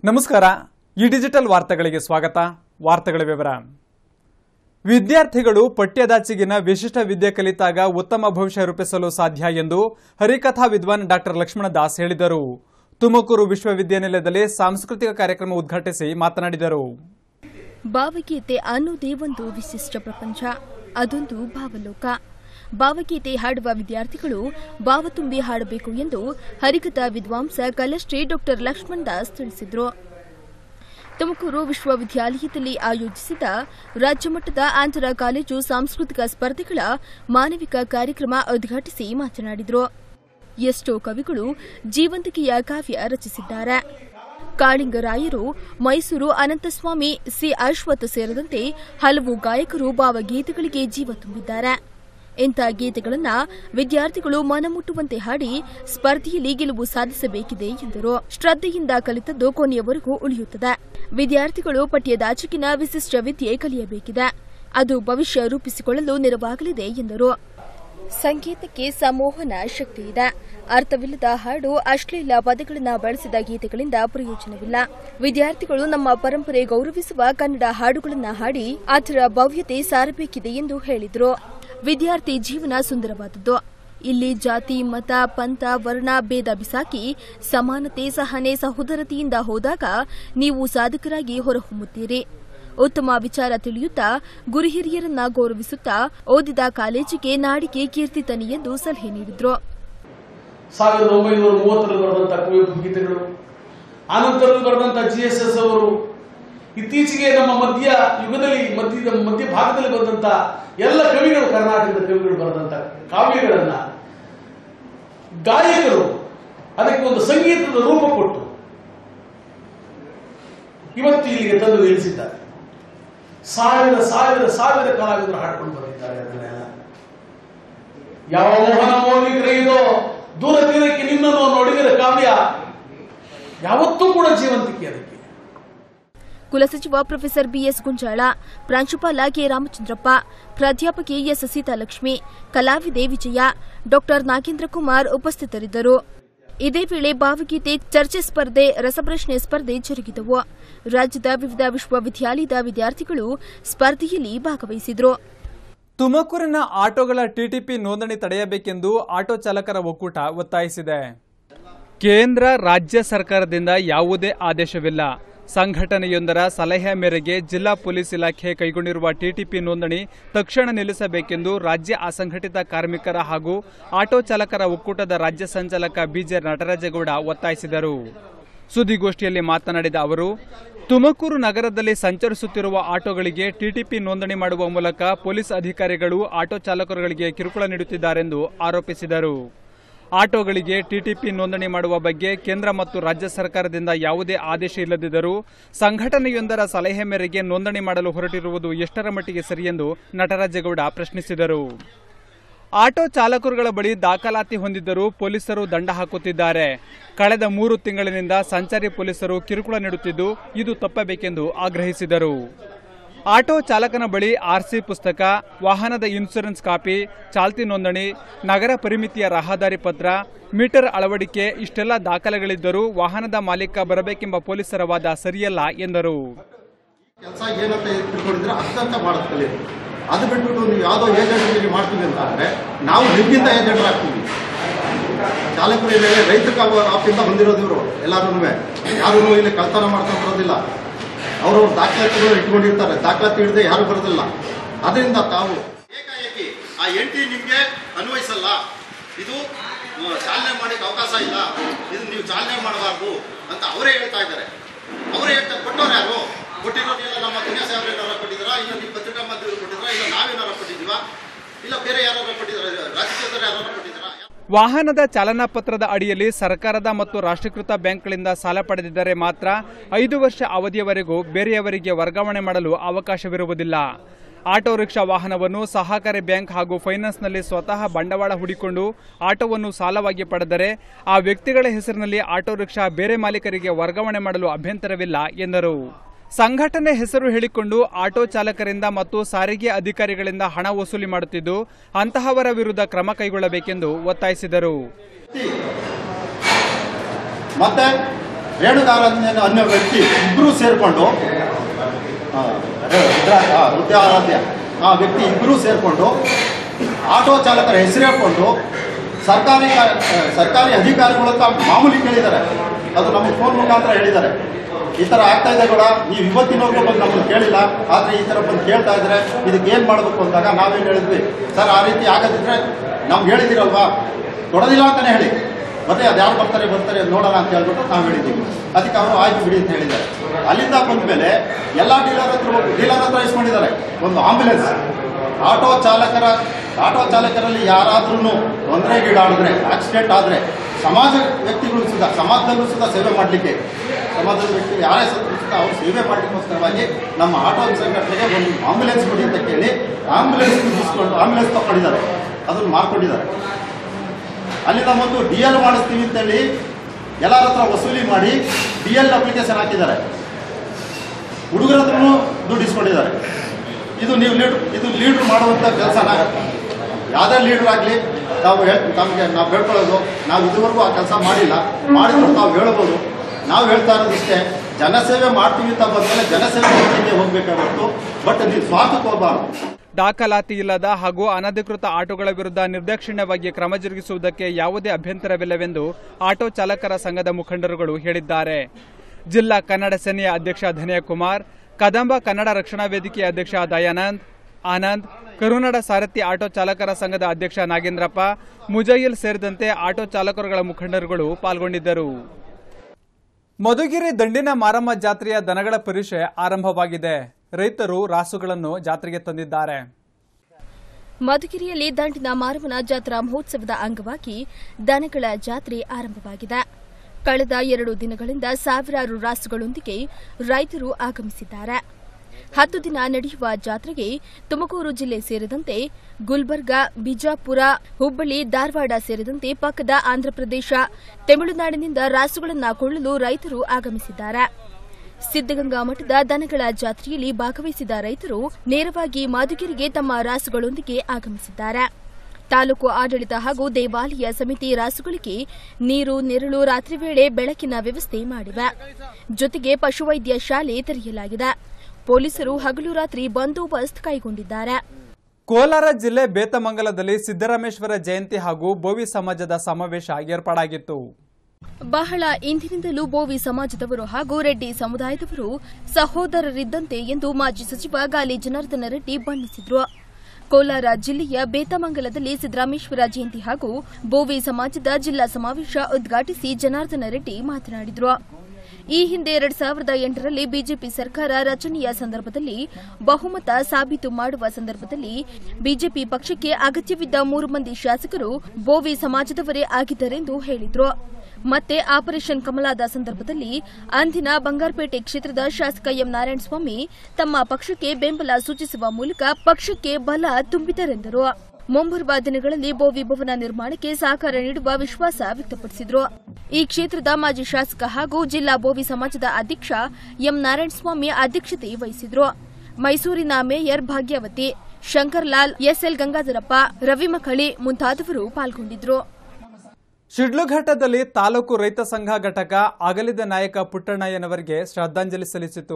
ನಮಸ್ಕಾರ ಈ ಡಿಜಿಟಲ್ ವಾರ್ತೆಗಳಿಗೆ ಸ್ವಾಗತ ವಾರ್ತೆಗಳ ವಿವರ ವಿದ್ಯಾರ್ಥಿಗಳು ಪಠ್ಯದಾಚಿಗಿನ ವಿಶಿಷ್ಟ ವಿದ್ಯೆ ಕಲಿತಾಗ ಉತ್ತಮ ಭವಿಷ್ಯ ರೂಪಿಸಲು ಸಾಧ್ಯ ಎಂದು ಹರಿಕಥಾ ವಿದ್ವಾನ್ ಡಾಕ್ಟರ್ ಲಕ್ಷ್ಮಣ ದಾಸ್ ಹೇಳಿದರು ತುಮಕೂರು ವಿಶ್ವವಿದ್ಯಾನಿಲಯದಲ್ಲಿ ಸಾಂಸ್ಕೃತಿಕ ಕಾರ್ಯಕ್ರಮ ಉದ್ಘಾಟಿಸಿ ಮಾತನಾಡಿದರು ಭಾವಗೀತೆ ಅನ್ನೋದೇ ಒಂದು ವಿಶಿಷ್ಟ ಪ್ರಪಂಚ ಅದೊಂದು ಭಾವಲೋಕ ಭಾವಗೀತೆ ಹಾಡುವ ವಿದ್ಯಾರ್ಥಿಗಳು ಭಾವ ತುಂಬಿ ಹಾಡಬೇಕು ಎಂದು ಹರಿಕಥಾ ವಿದ್ವಾಂಸ ಕಲಶ್ರೀ ಡಾಕ್ಟರ್ ಲಕ್ಷ್ಮಣ್ ದಾಸ್ ತಿಳಿಸಿದರು ತುಮಕೂರು ವಿಶ್ವವಿದ್ಯಾಲಯದಲ್ಲಿ ಆಯೋಜಿಸಿದ ರಾಜ್ಯಮಟ್ಟದ ಆಂಧ್ರ ಕಾಲೇಜು ಸಾಂಸ್ಕೃತಿಕ ಸ್ಪರ್ಧೆಗಳ ಮಾನವಿಕ ಕಾರ್ಯಕ್ರಮ ಉದ್ಘಾಟಿಸಿ ಮಾತನಾಡಿದರು ಎಷ್ಟೋ ಕವಿಗಳು ಜೀವಂತಿಕೆಯ ಕಾವ್ಯ ರಚಿಸಿದ್ದಾರೆ ಕಾಳಿಂಗರಾಯರು ಮೈಸೂರು ಅನಂತಸ್ವಾಮಿ ಸಿ ಅಶ್ವಥ್ ಸೇರಿದಂತೆ ಹಲವು ಗಾಯಕರು ಭಾವಗೀತೆಗಳಿಗೆ ಜೀವ ತುಂಬಿದ್ದಾರೆ ಇಂಥ ಗೀತೆಗಳನ್ನು ವಿದ್ಯಾರ್ಥಿಗಳು ಮನಮುಟ್ಟುವಂತೆ ಹಾಡಿ ಸ್ಪರ್ಧೆಯಲ್ಲಿ ಗೆಲುವು ಸಾಧಿಸಬೇಕಿದೆ ಎಂದರು ಶ್ರದ್ಧೆಯಿಂದ ಕಲಿತದ್ದು ಕೊನೆಯವರೆಗೂ ಉಳಿಯುತ್ತದೆ ವಿದ್ಯಾರ್ಥಿಗಳು ಪಠ್ಯದಾಚಕಿನ ವಿಶಿಷ್ಟ ವಿದ್ಯೆ ಕಲಿಯಬೇಕಿದೆ ಅದು ಭವಿಷ್ಯ ರೂಪಿಸಿಕೊಳ್ಳಲು ನೆರವಾಗಲಿದೆ ಎಂದರು ಸಂಗೀತಕ್ಕೆ ಸಮೋಹನ ಶಕ್ತಿ ಇದೆ ಅರ್ಥವಿಲ್ಲದ ಹಾಡು ಅಶ್ಲೀಲ ಪದಗಳನ್ನು ಬಳಸಿದ ಗೀತೆಗಳಿಂದ ಪ್ರಯೋಜನವಿಲ್ಲ ವಿದ್ಯಾರ್ಥಿಗಳು ನಮ್ಮ ಪರಂಪರೆ ಗೌರವಿಸುವ ಕನ್ನಡ ಹಾಡುಗಳನ್ನು ಹಾಡಿ ಅದರ ಭವ್ಯತೆ ಸಾರಬೇಕಿದೆ ಎಂದು ಹೇಳಿದರು ವಿದ್ಯಾರ್ಥಿ ಜೀವನ ಸುಂದರವಾದದ್ದು ಇಲ್ಲಿ ಜಾತಿ ಮತ ಪಂಥ ವರ್ಣ ಭೇದ ಬಿಸಾಕಿ ಸಮಾನತೆ ಸಹನೆ ಸಹೋದರತೆಯಿಂದ ಹೋದಾಗ ನೀವು ಸಾಧಕರಾಗಿ ಹೊರಹೊಮ್ಮುತ್ತೀರಿ ಉತ್ತಮ ವಿಚಾರ ತಿಳಿಯುತ್ತಾ ಗುರು ಹಿರಿಯರನ್ನ ಗೌರವಿಸುತ್ತಾ ಓದಿದ ಕಾಲೇಜಿಗೆ ನಾಡಿಗೆ ಕೀರ್ತಿ ತನ್ನಿ ಎಂದು ಸಲಹೆ ನೀಡಿದ್ರು ಸಾವಿರದ ಒಂಬೈನೂರ ಮೂವತ್ತರಲ್ಲಿ ಬರೆದಂಥ ಕುವೆಂಪು ಗೀತೆಗಳು ಆನಂತರದಲ್ಲಿ ಬರೆದಂಥ ಜಿ ಎಸ್ ಎಸ್ ಅವರು ಇತ್ತೀಚೆಗೆ ನಮ್ಮ ಮಧ್ಯ ಯುಗದಲ್ಲಿ ಮಧ್ಯದ ಮಧ್ಯ ಭಾಗದಲ್ಲಿ ಬಂದಂತ ಎಲ್ಲ ಕವಿಗಳು ಕರ್ನಾಟಕದ ಕವಿಗಳು ಬರೆದಂತ ಕಾವ್ಯಗಳನ್ನ ಗಾಯಕರು ಅದಕ್ಕೆ ಒಂದು ಸಂಗೀತದ ರೂಪ ಕೊಟ್ಟು ಇವತ್ತು ಇಲ್ಲಿಗೆ ತಂದು ನಿಲ್ಲಿಸಿದ್ದಾರೆ ಸಾವಿರ ಸಾವಿರ ಸಾವಿರ ಕಲಾವಿದರು ಹಾಡ್ಕೊಂಡು ಬಂದಿದ್ದಾರೆ ಅದನ್ನೆಲ್ಲ ಯಾವ ಮೋಹನ ಮೌಲಿಕರಿದೋ ದೂರ ತೀರಕ್ಕೆ ನಿನ್ನನ್ನು ನೋಡಿದರೆ ಕಾವ್ಯ ಯಾವತ್ತೂ ಕೂಡ ಜೀವಂತಿಕೆ ಅದಕ್ಕೆ ಕುಲಸಚಿವ ಪ್ರೊಫೆಸರ್ ಬಿಎಸ್ ಗುಂಜಾಳ ಪ್ರಾಂಶುಪಾಲ ಕೆ ರಾಮಚಂದ್ರಪ್ಪ ಪ್ರಾಧ್ಯಾಪಕಿ ಎಸ್ ಸೀತಾಲಕ್ಷ್ಮಿ ಕಲಾವಿದೆ ವಿಜಯ ಡಾಕ್ಟರ್ ನಾಗೇಂದ್ರ ಕುಮಾರ್ ಉಪಸ್ಥಿತರಿದ್ದರು ಇದೇ ವೇಳೆ ಭಾವಗೀತೆ ಚರ್ಚೆ ಸ್ಪರ್ಧೆ ರಸಪ್ರಶ್ನೆ ಸ್ಪರ್ಧೆ ಜರುಗಿದವು ರಾಜ್ಯದ ವಿವಿಧ ವಿಶ್ವವಿದ್ಯಾಲಯದ ವಿದ್ಯಾರ್ಥಿಗಳು ಸ್ಪರ್ಧೆಯಲ್ಲಿ ಭಾಗವಹಿಸಿದರು ತುಮಕೂರಿನ ಆಟೋಗಳ ಟಿಟಿಪಿ ನೋಂದಣಿ ತಡೆಯಬೇಕೆಂದು ಆಟೋ ಚಾಲಕರ ಒಕ್ಕೂಟ ಒತ್ತಾಯಿಸಿದೆ ಕೇಂದ್ರ ರಾಜ್ಯ ಸರ್ಕಾರದಿಂದ ಯಾವುದೇ ಆದೇಶವಿಲ್ಲ ಸಂಘಟನೆಯೊಂದರ ಸಲಹೆ ಮೇರೆಗೆ ಜಿಲ್ಲಾ ಪೊಲೀಸ್ ಇಲಾಖೆ ಕೈಗೊಂಡಿರುವ ಟಿಟಿಪಿ ನೋಂದಣಿ ತಕ್ಷಣ ನಿಲ್ಲಿಸಬೇಕೆಂದು ರಾಜ್ಯ ಅಸಂಘಟಿತ ಕಾರ್ಮಿಕರ ಹಾಗೂ ಆಟೋ ಚಾಲಕರ ಒಕ್ಕೂಟದ ರಾಜ್ಯ ಸಂಚಾಲಕ ಬಿಜೆ ನಟರಾಜೇಗೌಡ ಒತ್ತಾಯಿಸಿದರು ಸುದ್ದಿಗೋಷ್ಠಿಯಲ್ಲಿ ಮಾತನಾಡಿದ ಅವರು ತುಮಕೂರು ನಗರದಲ್ಲಿ ಸಂಚರಿಸುತ್ತಿರುವ ಆಟೋಗಳಿಗೆ ಟಿಟಿಪಿ ನೋಂದಣಿ ಮಾಡುವ ಮೂಲಕ ಪೊಲೀಸ್ ಅಧಿಕಾರಿಗಳು ಆಟೋ ಚಾಲಕರುಗಳಿಗೆ ಕಿರುಕುಳ ನೀಡುತ್ತಿದ್ದಾರೆಂದು ಆರೋಪಿಸಿದರು ಆಟೋಗಳಿಗೆ ಟಿಟಿಪಿ ನೋಂದಣಿ ಮಾಡುವ ಬಗ್ಗೆ ಕೇಂದ್ರ ಮತ್ತು ರಾಜ್ಯ ಸರ್ಕಾರದಿಂದ ಯಾವುದೇ ಆದೇಶ ಇಲ್ಲದಿದ್ದರೂ ಸಂಘಟನೆಯೊಂದರ ಸಲಹೆ ಮೇರೆಗೆ ನೋಂದಣಿ ಮಾಡಲು ಹೊರಟಿರುವುದು ಎಷ್ಟರ ಮಟ್ಟಿಗೆ ಸರಿಯೆಂದು ನಟರಾಜೇಗೌಡ ಪ್ರಶ್ನಿಸಿದರು ಆಟೋ ಚಾಲಕರುಗಳ ಬಳಿ ದಾಖಲಾತಿ ಹೊಂದಿದ್ದರೂ ಪೊಲೀಸರು ದಂಡ ಹಾಕುತ್ತಿದ್ದಾರೆ ಕಳೆದ ಮೂರು ತಿಂಗಳಿನಿಂದ ಸಂಚಾರಿ ಪೊಲೀಸರು ಕಿರುಕುಳ ನೀಡುತ್ತಿದ್ದು ಇದು ತಪ್ಪಬೇಕೆಂದು ಆಗ್ರಹಿಸಿದರು ಆಟೋ ಚಾಲಕನ ಬಳಿ ಆರ್ಸಿ ಪುಸ್ತಕ ವಾಹನದ ಇನ್ಶೂರೆನ್ಸ್ ಕಾಪಿ ಚಾಲ್ತಿ ನೋಂದಣಿ ನಗರ ಪರಿಮಿತಿಯ ರಹದಾರಿ ಪತ್ರ ಮೀಟರ್ ಅಳವಡಿಕೆ ಇಷ್ಟೆಲ್ಲ ದಾಖಲೆಗಳಿದ್ದರೂ ವಾಹನದ ಮಾಲೀಕ ಬರಬೇಕೆಂಬ ಪೊಲೀಸರ ವಾದ ಸರಿಯಲ್ಲ ಎಂದರು ಕೆಲಸ ಏನಂತ ತಿಳ್ಕೊಂಡಿದ್ರೆ ಅದಂತ ಮಾಡೋದು ಕಲಿಯಿರಿ ಅದು ಬಿಟ್ಬಿಟ್ಟು ನೀವು ಯಾವುದೋ ಏಜೆಂಟ್ಗಳಿಗೆ ಮಾಡ್ತೀವಿ ಅಂತ ಅಂದರೆ ನಾವು ನಿಮ್ಗಿಂತ ಏಜೆಂಟ್ ಆಗ್ತೀವಿ ಚಾಲಕರು ಇಲ್ಲಿ ರೈತರ ಆಪಿಂದ ಬಂದಿರೋದು ಇವರು ಎಲ್ಲರೂ ಯಾರೂ ಇಲ್ಲಿ ಕಳ್ತನ ಮಾಡ್ಕೊಂಡು ಬರೋದಿಲ್ಲ ಅವ್ರವ್ರ ದಾಖಲಾತಿಗಳು ಇಟ್ಕೊಂಡಿರ್ತಾರೆ ದಾಖಲಾತಿ ಹಿಡಿದು ಯಾರು ಬರೋದಿಲ್ಲ ಅದರಿಂದ ತಾವು ಏಕಾಏಕಿ ಆ ಎಂಟಿ ನಿಮಗೆ ಅನ್ವಯಿಸಲ್ಲ ಇದು ಆ, ಚಾಲನೆ ಮಾಡಕ್ಕೆ ಅವಕಾಶ ಇಲ್ಲ ಇದು ನೀವು ಚಾಲನೆ ಮಾಡಬಾರ್ದು ಅಂತ ಅವರೇ ಹೇಳ್ತಾ ಇದ್ದಾರೆ ಅವರೇ ಹೇಳ್ತಾರೆ ಕೊಟ್ಟವ್ರು ಯಾರು ಕೊಟ್ಟಿರೋದಿಲ್ಲ ನಮ್ಮ ದುನಿಯಾ ಸಾಹೇಬ್ರು ಏನಾರ ಕೊಟ್ಟಿದ್ದೀರಾ ಇಲ್ಲ ನೀವು ಪತ್ರಿಕಾ ಮಾಧ್ಯಮರು ಕೊಟ್ಟಿದ್ದೀರಾ ಇಲ್ಲ ನಾವೇನಾರ ಕೊಟ್ಟಿದ್ದೀವಾ ಇಲ್ಲ ಬೇರೆ ಯಾರು ಕೊಟ್ಟಿದ್ದೀರಾ ರಾಜಕೀಯದವ್ರು ಯಾರು ಕೊಟ್ಟಿದ್ದೀರಾ ವಾಹನದ ಚಾಲನಾ ಪತ್ರದ ಅಡಿಯಲ್ಲಿ ಸರ್ಕಾರದ ಮತ್ತು ರಾಷ್ಟ್ರೀಕೃತ ಬ್ಯಾಂಕ್ಗಳಿಂದ ಸಾಲ ಪಡೆದಿದ್ದರೆ ಮಾತ್ರ ಐದು ವರ್ಷ ಅವಧಿಯವರೆಗೂ ಬೇರೆಯವರಿಗೆ ವರ್ಗಾವಣೆ ಮಾಡಲು ಅವಕಾಶವಿರುವುದಿಲ್ಲ ಆಟೋ ರಿಕ್ಷಾ ವಾಹನವನ್ನು ಸಹಕಾರಿ ಬ್ಯಾಂಕ್ ಹಾಗೂ ಫೈನಾನ್ಸ್ನಲ್ಲಿ ಸ್ವತಃ ಬಂಡವಾಳ ಹೂಡಿಕೊಂಡು ಆಟೋವನ್ನು ಸಾಲವಾಗಿ ಪಡೆದರೆ ಆ ವ್ಯಕ್ತಿಗಳ ಹೆಸರಿನಲ್ಲಿ ಆಟೋ ರಿಕ್ಷಾ ಬೇರೆ ಮಾಲೀಕರಿಗೆ ವರ್ಗಾವಣೆ ಮಾಡಲು ಅಭ್ಯಂತರವಿಲ್ಲ ಎಂದರು ಸಂಘಟನೆ ಹೆಸರು ಹೇಳಿಕೊಂಡು ಆಟೋ ಚಾಲಕರಿಂದ ಮತ್ತು ಸಾರಿಗೆ ಅಧಿಕಾರಿಗಳಿಂದ ಹಣ ವಸೂಲಿ ಮಾಡುತ್ತಿದ್ದು ಅಂತಹವರ ವಿರುದ್ಧ ಕ್ರಮ ಕೈಗೊಳ್ಳಬೇಕೆಂದು ಒತ್ತಾಯಿಸಿದರು ಮತ್ತೆ ರೇಣುಕಾರಾಧ್ಯ ಅನ್ನೋ ವ್ಯಕ್ತಿ ಇಬ್ಬರು ಸೇರಿಕೊಂಡು ರುದ್ರಾರಾಧ್ಯ ಆ ವ್ಯಕ್ತಿ ಇಬ್ಬರು ಸೇರಿಕೊಂಡು ಆಟೋ ಚಾಲಕರ ಹೆಸರು ಹೇಳ್ಕೊಂಡು ಸರ್ಕಾರಿ ಕಾ- ಆ, ಸರ್ಕಾರಿ ಅಧಿಕಾರಿಗಳ ಹತ್ರ ಮಾಮೂಲಿ ಕೇಳಿದ್ದಾರೆ ಅದು ನಮಗೆ ಫೋನ್ ಮುಖಾಂತರ ಹೇಳಿದ್ದಾರೆ ಈ ಥರ ಆಗ್ತಾ ಇದೆ ಕೂಡ ನೀವು ಇವತ್ತಿನವರೆಗೂ ಬಂದು ನಮ್ಮನ್ನು ಕೇಳಿಲ್ಲ ಆದರೆ ಈ ಥರ ಬಂದು ಕೇಳ್ತಾ ಇದ್ದಾರೆ ಇದಕ್ಕೆ ಏನು ಮಾಡಬೇಕು ಅಂದಾಗ ನಾವೇನು ಹೇಳಿದ್ವಿ ಸರ್ ಆ ರೀತಿ ಆಗದಿದ್ರೆ ನಮ್ಗೆ ಹೇಳಿದಿರಲ್ವಾ ಕೊಡೋದಿಲ್ಲ ಅಂತಲೇ ಹೇಳಿ ಮತ್ತೆ ಅದು ಯಾರು ಬರ್ತಾರೆ ಬರ್ತಾರೆ ನೋಡೋಣ ಅಂತ ಹೇಳ್ಬಿಟ್ಟು ನಾವು ಹೇಳಿದ್ದೀವಿ ಅದಕ್ಕೆ ಅವರು ಆಯ್ತು ಬಿಡಿ ಅಂತ ಹೇಳಿದ್ದಾರೆ ಅಲ್ಲಿಂದ ಬಂದ ಮೇಲೆ ಎಲ್ಲ ಡೀಲರ್ ಹತ್ರ ಡೀಲರ್ ಹತ್ರ ಇಸ್ಕೊಂಡಿದ್ದಾರೆ ಒಂದು ಆಂಬ್ಯುಲೆನ್ಸ್ ಆಟೋ ಚಾಲಕರ ಆಟೋ ಚಾಲಕರಲ್ಲಿ ಯಾರಾದ್ರೂ ತೊಂದರೆಗೀಡಾಡಿದ್ರೆ ಆಕ್ಸಿಡೆಂಟ್ ಆದರೆ ಸಮಾಜ ವ್ಯಕ್ತಿಗಳು ಸುದ ಸಮಾಜದಲ್ಲೂ ಸುದ ಸೇವೆ ಮಾಡಲಿಕ್ಕೆ ಸಮಾಜದ ವ್ಯಕ್ತಿ ಯಾರೇ ಸತ್ರು ಸುದ ಅವ್ರು ಸೇವೆ ಮಾಡಲಿಕ್ಕೋಸ್ಕರವಾಗಿ ನಮ್ಮ ಆಟೋ ಸಂಘಟನೆಗೆ ಒಂದು ಆಂಬ್ಯುಲೆನ್ಸ್ ಕೊಡಿ ಅಂತ ಕೇಳಿ ಆಂಬ್ಯುಲೆನ್ಸ್ ಇಸ್ಕೊಂಡು ಆಂಬ್ಯುಲೆನ್ಸ್ ತಗೊಂಡಿದ್ದಾರೆ ಅದನ್ನು ಮಾಡ್ಕೊಂಡಿದ್ದಾರೆ ಅಲ್ಲಿಂದ ಮತ್ತು ಡಿ ಎಲ್ ಮಾಡಿಸ್ತೀವಿ ಅಂತೇಳಿ ಎಲ್ಲರ ಹತ್ರ ವಸೂಲಿ ಮಾಡಿ ಡಿ ಎಲ್ ಅಪ್ಲಿಕೇಶನ್ ಹಾಕಿದ್ದಾರೆ ಹುಡುಗರ ಹತ್ರನೂ ದುಡ್ಡು ಇಸ್ಕೊಂಡಿದ್ದಾರೆ ಇದು ನೀವು ಲೀಡ್ ಇದು ಲೀಡ್ರ್ ಮಾಡುವಂಥ ಕೆಲಸನ ಯಾವುದೇ ಲೀಡ್ರ್ ಆಗಲಿ ನಾವು ಹೇಳ್ ನಮಗೆ ನಾವು ಹೇಳ್ಕೊಳ್ಳೋದು ನಾವು ಇದುವರೆಗೂ ಆ ಕೆಲಸ ಮಾಡಿಲ್ಲ ಮಾಡಿದ್ರು ತಾವು ಹೇಳ್ಬೋದು ನಾವು ಹೇಳ್ತಾ ಇರೋದಿಷ್ಟೇ ಜನಸೇವೆ ಮಾಡ್ತೀವಿ ಅಂತ ಬಂದಮೇಲೆ ಜನಸೇವೆ ಮಾಡಲಿಕ್ಕೆ ಹೋಗ್ಬೇಕೇ ಹೊರತು ಬಟ್ ನೀವು ಸ್ವಾರ್ಥಕ್ಕೆ ಹೋಗಬಾರ್ದು ದಾಖಲಾತಿ ಇಲ್ಲದ ಹಾಗೂ ಅನಧಿಕೃತ ಆಟೋಗಳ ವಿರುದ್ಧ ನಿರ್ದಾಕ್ಷಿಣ್ಯವಾಗಿ ಕ್ರಮ ಜರುಗಿಸುವುದಕ್ಕೆ ಯಾವುದೇ ಅಭ್ಯಂತರವಿಲ್ಲವೆಂದು ಆಟೋ ಚಾಲಕರ ಸಂಘದ ಮುಖಂಡರುಗಳು ಹೇಳಿದ್ದಾರೆ ಜಿಲ್ಲಾ ಕನ್ನಡ ಸೇನೆಯ ಅಧ್ಯಕ್ಷ ಧನಯಕುಮಾರ್ ಕದಂಬ ಕನ್ನಡ ರಕ್ಷಣಾ ವೇದಿಕೆಯ ಅಧ್ಯಕ್ಷ ದಯಾನಂದ್ ಆನಂದ್ ಕರುನಾಡ ಸಾರಥಿ ಆಟೋ ಚಾಲಕರ ಸಂಘದ ಅಧ್ಯಕ್ಷ ನಾಗೇಂದ್ರಪ್ಪ ಮುಜಾಯಿಲ್ ಸೇರಿದಂತೆ ಆಟೋ ಚಾಲಕರುಗಳ ಮುಖಂಡರುಗಳು ಪಾಲ್ಗೊಂಡಿದ್ದರು ಮಧುಗಿರಿ ದಂಡಿನ ಮಾರಮ್ಮ ಜಾತ್ರೆಯ ದನಗಳ ಪರಿಷೆ ಆರಂಭವಾಗಿದೆ ರೈತರು ರಾಸುಗಳನ್ನು ಜಾತ್ರೆಗೆ ತಂದಿದ್ದಾರೆ ಮಧುಗಿರಿಯಲ್ಲಿ ದಂಡಿನ ಮಾರವನ ಜಾತ್ರಾ ಮಹೋತ್ಸವದ ಅಂಗವಾಗಿ ದನಗಳ ಜಾತ್ರೆ ಆರಂಭವಾಗಿದೆ ಕಳೆದ ಎರಡು ದಿನಗಳಿಂದ ಸಾವಿರಾರು ರಾಸುಗಳೊಂದಿಗೆ ರೈತರು ಆಗಮಿಸಿದ್ದಾರೆ ಹತ್ತು ದಿನ ನಡೆಯುವ ಜಾತ್ರೆಗೆ ತುಮಕೂರು ಜಿಲ್ಲೆ ಸೇರಿದಂತೆ ಗುಲ್ಬರ್ಗಾ ಬಿಜಾಪುರ ಹುಬ್ಬಳ್ಳಿ ಧಾರವಾಡ ಸೇರಿದಂತೆ ಪಕ್ಕದ ಆಂಧ್ರಪ್ರದೇಶ ತಮಿಳುನಾಡಿನಿಂದ ರಾಸುಗಳನ್ನು ಕೊಳ್ಳಲು ರೈತರು ಆಗಮಿಸಿದ್ದಾರೆ ಸಿದ್ದಗಂಗಾ ಮಠದ ದನಗಳ ಜಾತ್ರೆಯಲ್ಲಿ ಭಾಗವಹಿಸಿದ ರೈತರು ನೇರವಾಗಿ ಮಧುಗಿರಿಗೆ ತಮ್ಮ ರಾಸುಗಳೊಂದಿಗೆ ಆಗಮಿಸಿದ್ದಾರೆ ತಾಲೂಕು ಆಡಳಿತ ಹಾಗೂ ದೇವಾಲಯ ಸಮಿತಿ ರಾಸುಗಳಿಗೆ ನೀರು ನೆರಳು ರಾತ್ರಿ ವೇಳೆ ಬೆಳಕಿನ ವ್ಯವಸ್ಥೆ ಮಾಡಿವೆ ಜೊತೆಗೆ ಪಶುವೈದ್ಯ ಶಾಲೆ ತೆರೆಯಲಾಗಿದೆ ಪೊಲೀಸರು ಹಗಲು ರಾತ್ರಿ ಬಂದೋಬಸ್ತ್ ಕೈಗೊಂಡಿದ್ದಾರೆ ಕೋಲಾರ ಜಿಲ್ಲೆ ಬೇತಮಂಗಲದಲ್ಲಿ ಸಿದ್ದರಾಮೇಶ್ವರ ಜಯಂತಿ ಹಾಗೂ ಬೋವಿ ಸಮಾಜದ ಸಮಾವೇಶ ಏರ್ಪಾಡಾಗಿತ್ತು ಬಹಳ ಇಂದಿನಿಂದಲೂ ಬೋವಿ ಸಮಾಜದವರು ಹಾಗೂ ರೆಡ್ಡಿ ಸಮುದಾಯದವರು ಸಹೋದರರಿದ್ದಂತೆ ಎಂದು ಮಾಜಿ ಸಚಿವ ಗಾಲಿ ಜನಾರ್ದನ ರೆಡ್ಡಿ ಬಣ್ಣಿಸಿದರು ಕೋಲಾರ ಜಿಲ್ಲೆಯ ಬೇತಮಂಗಲದಲ್ಲಿ ಸಿದ್ದರಾಮೇಶ್ವರ ಜಯಂತಿ ಹಾಗೂ ಬೋವಿ ಸಮಾಜದ ಜಿಲ್ಲಾ ಸಮಾವೇಶ ಉದ್ಘಾಟಿಸಿ ಜನಾರ್ದನ ರೆಡ್ಡಿ ಮಾತನಾಡಿದರು ಈ ಹಿಂದೆ ಎರಡ್ ಸಾವಿರದ ಎಂಟರಲ್ಲಿ ಬಿಜೆಪಿ ಸರ್ಕಾರ ರಚನೆಯ ಸಂದರ್ಭದಲ್ಲಿ ಬಹುಮತ ಸಾಬೀತು ಮಾಡುವ ಸಂದರ್ಭದಲ್ಲಿ ಬಿಜೆಪಿ ಪಕ್ಷಕ್ಕೆ ಅಗತ್ಯವಿದ್ದ ಮೂರು ಮಂದಿ ಶಾಸಕರು ಬೋವಿ ಸಮಾಜದವರೇ ಆಗಿದ್ದರೆಂದು ಹೇಳಿದರು ಮತ್ತೆ ಆಪರೇಷನ್ ಕಮಲಾದ ಸಂದರ್ಭದಲ್ಲಿ ಅಂದಿನ ಬಂಗಾರಪೇಟೆ ಕ್ಷೇತ್ರದ ಶಾಸಕ ಎಂ ನಾರಾಯಣಸ್ವಾಮಿ ತಮ್ಮ ಪಕ್ಷಕ್ಕೆ ಬೆಂಬಲ ಸೂಚಿಸುವ ಮೂಲಕ ಪಕ್ಷಕ್ಕೆ ಬಲ ತುಂಬಿದರೆಂದರು ಮುಂಬರುವ ದಿನಗಳಲ್ಲಿ ಬೋವಿ ಭವನ ನಿರ್ಮಾಣಕ್ಕೆ ಸಹಕಾರ ನೀಡುವ ವಿಶ್ವಾಸ ವ್ಯಕ್ತಪಡಿಸಿದರು ಈ ಕ್ಷೇತ್ರದ ಮಾಜಿ ಶಾಸಕ ಹಾಗೂ ಜಿಲ್ಲಾ ಬೋವಿ ಸಮಾಜದ ಅಧ್ಯಕ್ಷ ಎಂ ನಾರಾಯಣಸ್ವಾಮಿ ಅಧ್ಯಕ್ಷತೆ ವಹಿಸಿದ್ರು ಮೈಸೂರಿನ ಮೇಯರ್ ಭಾಗ್ಯವತಿ ಶಂಕರ್ಲಾಲ್ ಎಸ್ಎಲ್ ಗಂಗಾಧರಪ್ಪ ರವಿ ಮಕಳಿ ಮುಂತಾದವರು ಪಾಲ್ಗೊಂಡಿದ್ರು ಶಿಡ್ಲಘಟ್ಟದಲ್ಲಿ ತಾಲೂಕು ರೈತ ಸಂಘ ಘಟಕ ಅಗಲಿದ ನಾಯಕ ಪುಟ್ಟಣ್ಣಯ್ಯನವರಿಗೆ ಶ್ರದ್ಧಾಂಜಲಿ ಸಲ್ಲಿಸಿತು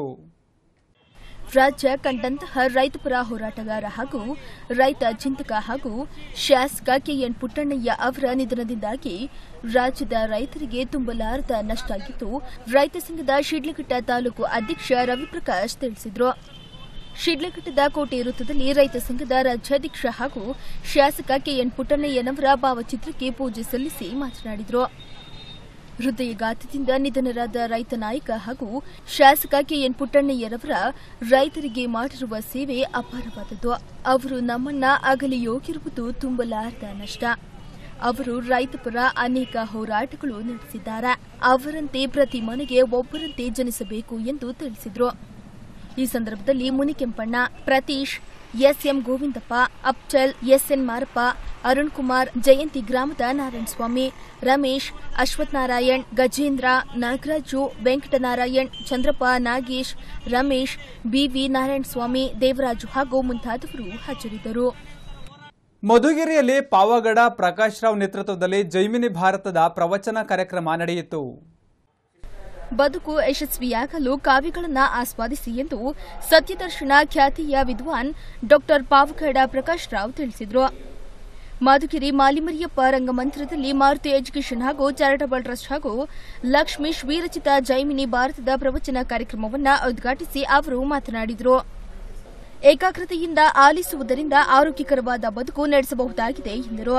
ರಾಜ್ಯ ಕಂಡಂತಹ ರೈತಪರ ಹೋರಾಟಗಾರ ಹಾಗೂ ರೈತ ಚಿಂತಕ ಹಾಗೂ ಶಾಸಕ ಕೆಎನ್ ಪುಟ್ಟಣ್ಣಯ್ಯ ಅವರ ನಿಧನದಿಂದಾಗಿ ರಾಜ್ಯದ ರೈತರಿಗೆ ತುಂಬಲಾರದ ನಷ್ಟ ಆಗಿದ್ದು ರೈತ ಸಂಘದ ಶಿಡ್ಲಘಟ್ಟ ತಾಲೂಕು ಅಧ್ಯಕ್ಷ ರವಿಪ್ರಕಾಶ್ ತಿಳಿಸಿದರು ಶಿಡ್ಲಘಟ್ಟದ ಕೋಟೆ ವೃತ್ತದಲ್ಲಿ ರೈತ ಸಂಘದ ರಾಜ್ಯಾಧ್ಯಕ್ಷ ಹಾಗೂ ಶಾಸಕ ಕೆಎನ್ ಪುಟ್ಟಣ್ಣಯ್ಯನವರ ಭಾವಚಿತ್ರಕ್ಕೆ ಪೂಜೆ ಸಲ್ಲಿಸಿ ಮಾತನಾಡಿದರು ಹೃದಯಘಾತದಿಂದ ನಿಧನರಾದ ರೈತ ನಾಯಕ ಹಾಗೂ ಶಾಸಕ ಕೆಎನ್ ಪುಟ್ಟಣ್ಣಯ್ಯರವರ ರೈತರಿಗೆ ಮಾಡಿರುವ ಸೇವೆ ಅಪಾರವಾದದ್ದು ಅವರು ನಮ್ಮನ್ನ ಅಗಲಿ ಹೋಗಿರುವುದು ತುಂಬಲಾರದ ನಷ್ಟ ಅವರು ರೈತಪರ ಅನೇಕ ಹೋರಾಟಗಳು ನಡೆಸಿದ್ದಾರೆ ಅವರಂತೆ ಪ್ರತಿ ಮನೆಗೆ ಒಬ್ಬರಂತೆ ಜನಿಸಬೇಕು ಎಂದು ತಿಳಿಸಿದರು ಈ ಸಂದರ್ಭದಲ್ಲಿ ಮುನಿಕೆಂಪಣ್ಣ ಪ್ರತೀಶ್ ಎಸ್ಎಂ ಗೋವಿಂದಪ್ಪ ಅಪ್ಚಲ್ ಎಸ್ಎನ್ ಮಾರಪ್ಪ ಅರುಣ್ ಕುಮಾರ್ ಜಯಂತಿ ಗ್ರಾಮದ ನಾರಾಯಣಸ್ವಾಮಿ ರಮೇಶ್ ಅಶ್ವಥ್ ನಾರಾಯಣ್ ಗಜೇಂದ್ರ ನಾಗರಾಜು ವೆಂಕಟನಾರಾಯಣ್ ಚಂದ್ರಪ್ಪ ನಾಗೇಶ್ ರಮೇಶ್ ಬಿವಿ ನಾರಾಯಣಸ್ವಾಮಿ ದೇವರಾಜು ಹಾಗೂ ಮುಂತಾದವರು ಹಾಜರಿದ್ದರು ಮಧುಗಿರಿಯಲ್ಲಿ ಪಾವಗಡ ಪ್ರಕಾಶ್ ರಾವ್ ನೇತೃತ್ವದಲ್ಲಿ ಜೈಮಿನಿ ಭಾರತದ ಪ್ರವಚನ ಕಾರ್ಯಕ್ರಮ ನಡೆಯಿತು ಬದುಕು ಯಶಸ್ವಿಯಾಗಲು ಕಾವ್ಯಗಳನ್ನ ಆಸ್ವಾದಿಸಿ ಎಂದು ಸತ್ಯದರ್ಶನ ಖ್ಯಾತಿಯ ವಿದ್ವಾನ್ ಡಾಕ್ಟರ್ ಪಾವಗಡ ಪ್ರಕಾಶ್ ರಾವ್ ತಿಳಿಸಿದರು ಮಧುಗಿರಿ ಮಾಲಿಮರಿಯಪ್ಪ ರಂಗಮಂದಿರದಲ್ಲಿ ಮಾರುತಿ ಎಜುಕೇಷನ್ ಹಾಗೂ ಚಾರಿಟಬಲ್ ಟ್ರಸ್ಟ್ ಹಾಗೂ ಲಕ್ಷ್ಮೀಶ್ ವೀರಚಿತ ಜೈಮಿನಿ ಭಾರತದ ಪ್ರವಚನ ಕಾರ್ಯಕ್ರಮವನ್ನು ಉದ್ಘಾಟಿಸಿ ಅವರು ಮಾತನಾಡಿದರು ಏಕಾಗ್ರತೆಯಿಂದ ಆಲಿಸುವುದರಿಂದ ಆರೋಗ್ಯಕರವಾದ ಬದುಕು ನಡೆಸಬಹುದಾಗಿದೆ ಎಂದರು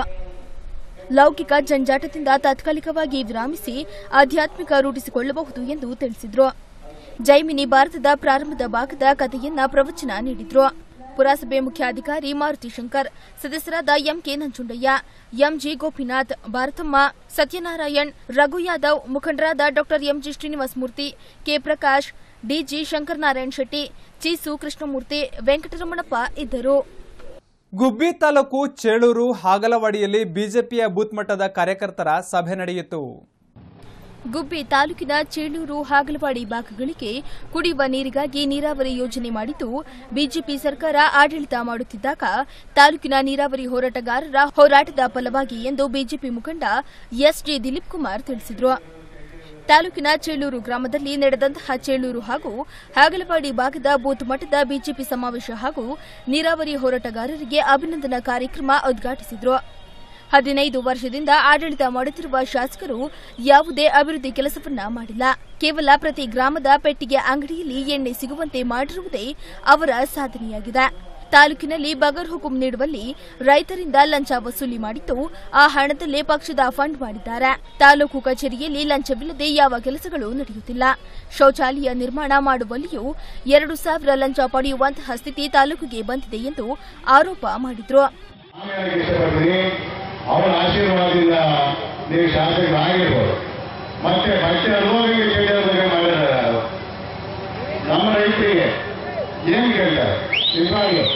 ಲೌಕಿಕ ಜಂಜಾಟದಿಂದ ತಾತ್ಕಾಲಿಕವಾಗಿ ವಿರಾಮಿಸಿ ಆಧ್ಯಾತ್ಮಿಕ ರೂಢಿಸಿಕೊಳ್ಳಬಹುದು ಎಂದು ತಿಳಿಸಿದರು ಜೈಮಿನಿ ಭಾರತದ ಪ್ರಾರಂಭದ ಭಾಗದ ಕಥೆಯನ್ನ ಪ್ರವಚನ ನೀಡಿದ್ರು ಪುರಸಭೆ ಮುಖ್ಯಾಧಿಕಾರಿ ಮಾರುತಿ ಶಂಕರ್ ಸದಸ್ಯರಾದ ಎಂಕೆ ನಂಜುಂಡಯ್ಯ ಎಂಜಿ ಗೋಪಿನಾಥ್ ಭಾರತಮ್ಮ ಸತ್ಯನಾರಾಯಣ್ ರಘು ಯಾದವ್ ಮುಖಂಡರಾದ ಡಾ MG Srinivasamurthy K Prakash DG Shankaranarayan Shetty ಚೀಸು ಕೃಷ್ಣಮೂರ್ತಿ ವೆಂಕಟರಮಣಪ್ಪ ಇದ್ದರು ಗುಬ್ಬಿ ತಾಲೂಕು ಚೇಳೂರು ಹಾಗಲವಾಡಿಯಲ್ಲಿ ಬಿಜೆಪಿಯ ಬೂತ್ ಮಟ್ಟದ ಕಾರ್ಯಕರ್ತರ ಸಭೆ ನಡೆಯಿತು ಗುಬ್ಬಿ ತಾಲೂಕಿನ ಚೇಳೂರು ಹಾಗಲವಾಡಿ ಭಾಗಗಳಿಗೆ ಕುಡಿಯುವ ನೀರಿಗಾಗಿ ನೀರಾವರಿ ಯೋಜನೆ ಮಾಡಿದ್ದು ಬಿಜೆಪಿ ಸರ್ಕಾರ ಆಡಳಿತ ಮಾಡುತ್ತಿದ್ದಾಗ ತಾಲೂಕಿನ ನೀರಾವರಿ ಹೋರಾಟಗಾರರ ಹೋರಾಟದ ಫಲವಾಗಿ ಎಂದು ಬಿಜೆಪಿ ಮುಖಂಡ ಎಸ್ಜೆ ದಿಲೀಪ್ ಕುಮಾರ್ ತಿಳಿಸಿದರು ತಾಲೂಕಿನ ಚೇಳೂರು ಗ್ರಾಮದಲ್ಲಿ ನಡೆದಂತಹ ಚೇಳೂರು ಹಾಗೂ ಹಾಗಲವಾಡಿ ಭಾಗದ ಬೂತ್ ಮಟ್ಟದ ಬಿಜೆಪಿ ಸಮಾವೇಶ ಹಾಗೂ ನೀರಾವರಿ ಹೋರಾಟಗಾರರಿಗೆ ಅಭಿನಂದನಾ ಕಾರ್ಯಕ್ರಮ ಉದ್ಘಾಟಿಸಿದರು ಹದಿನೈದು ವರ್ಷದಿಂದ ಆಡಳಿತ ಮಾಡುತ್ತಿರುವ ಶಾಸಕರು ಯಾವುದೇ ಅಭಿವೃದ್ಧಿ ಕೆಲಸವನ್ನ ಮಾಡಿಲ್ಲ ಕೇವಲ ಪ್ರತಿ ಗ್ರಾಮದ ಪೆಟ್ಟಿಗೆ ಅಂಗಡಿಯಲ್ಲಿ ಎಣ್ಣೆ ಸಿಗುವಂತೆ ಮಾಡಿರುವುದೇ ಅವರ ಸಾಧನೆಯಾಗಿದೆ ತಾಲೂಕಿನಲ್ಲಿ ಬಗರ್ ಹುಕುಂ ನೀಡುವಲ್ಲಿ ರೈತರಿಂದ ಲಂಚ ವಸೂಲಿ ಮಾಡಿದ್ದು ಆ ಹಣದಲ್ಲೇ ಪಕ್ಷದ ಫಂಡ್ ಮಾಡಿದ್ದಾರೆ ತಾಲೂಕು ಕಚೇರಿಯಲ್ಲಿ ಲಂಚವಿಲ್ಲದೆ ಯಾವ ಕೆಲಸಗಳು ನಡೆಯುತ್ತಿಲ್ಲ ಶೌಚಾಲಯ ನಿರ್ಮಾಣ ಮಾಡುವಲ್ಲಿಯೂ ಎರಡು ಸಾವಿರ ಲಂಚ ಪಡೆಯುವಂತಹ ಸ್ಥಿತಿ ತಾಲೂಕಿಗೆ ಬಂದಿದೆ ಎಂದು ಆರೋಪ ಮಾಡಿದ್ರು ಆಮೇಲೆ ಇಷ್ಟಪಡ್ತೀನಿ ಅವರ ಆಶೀರ್ವಾದದಿಂದ ನೀವು ಶಾಸಕರಾಗಿರ್ಬೋದು ಮತ್ತೆ ಮತ್ತೆ ಅನುಭವಿಗೆ ಕೇಳಿದಾಗ ಮಾಡಿದ್ದಾರೆ ಅವರು ನಮ್ಮ ರೈತರಿಗೆ ಏನು ಕೇಳ್ತಾರೆ ನಿಜವಾಗ್ಲು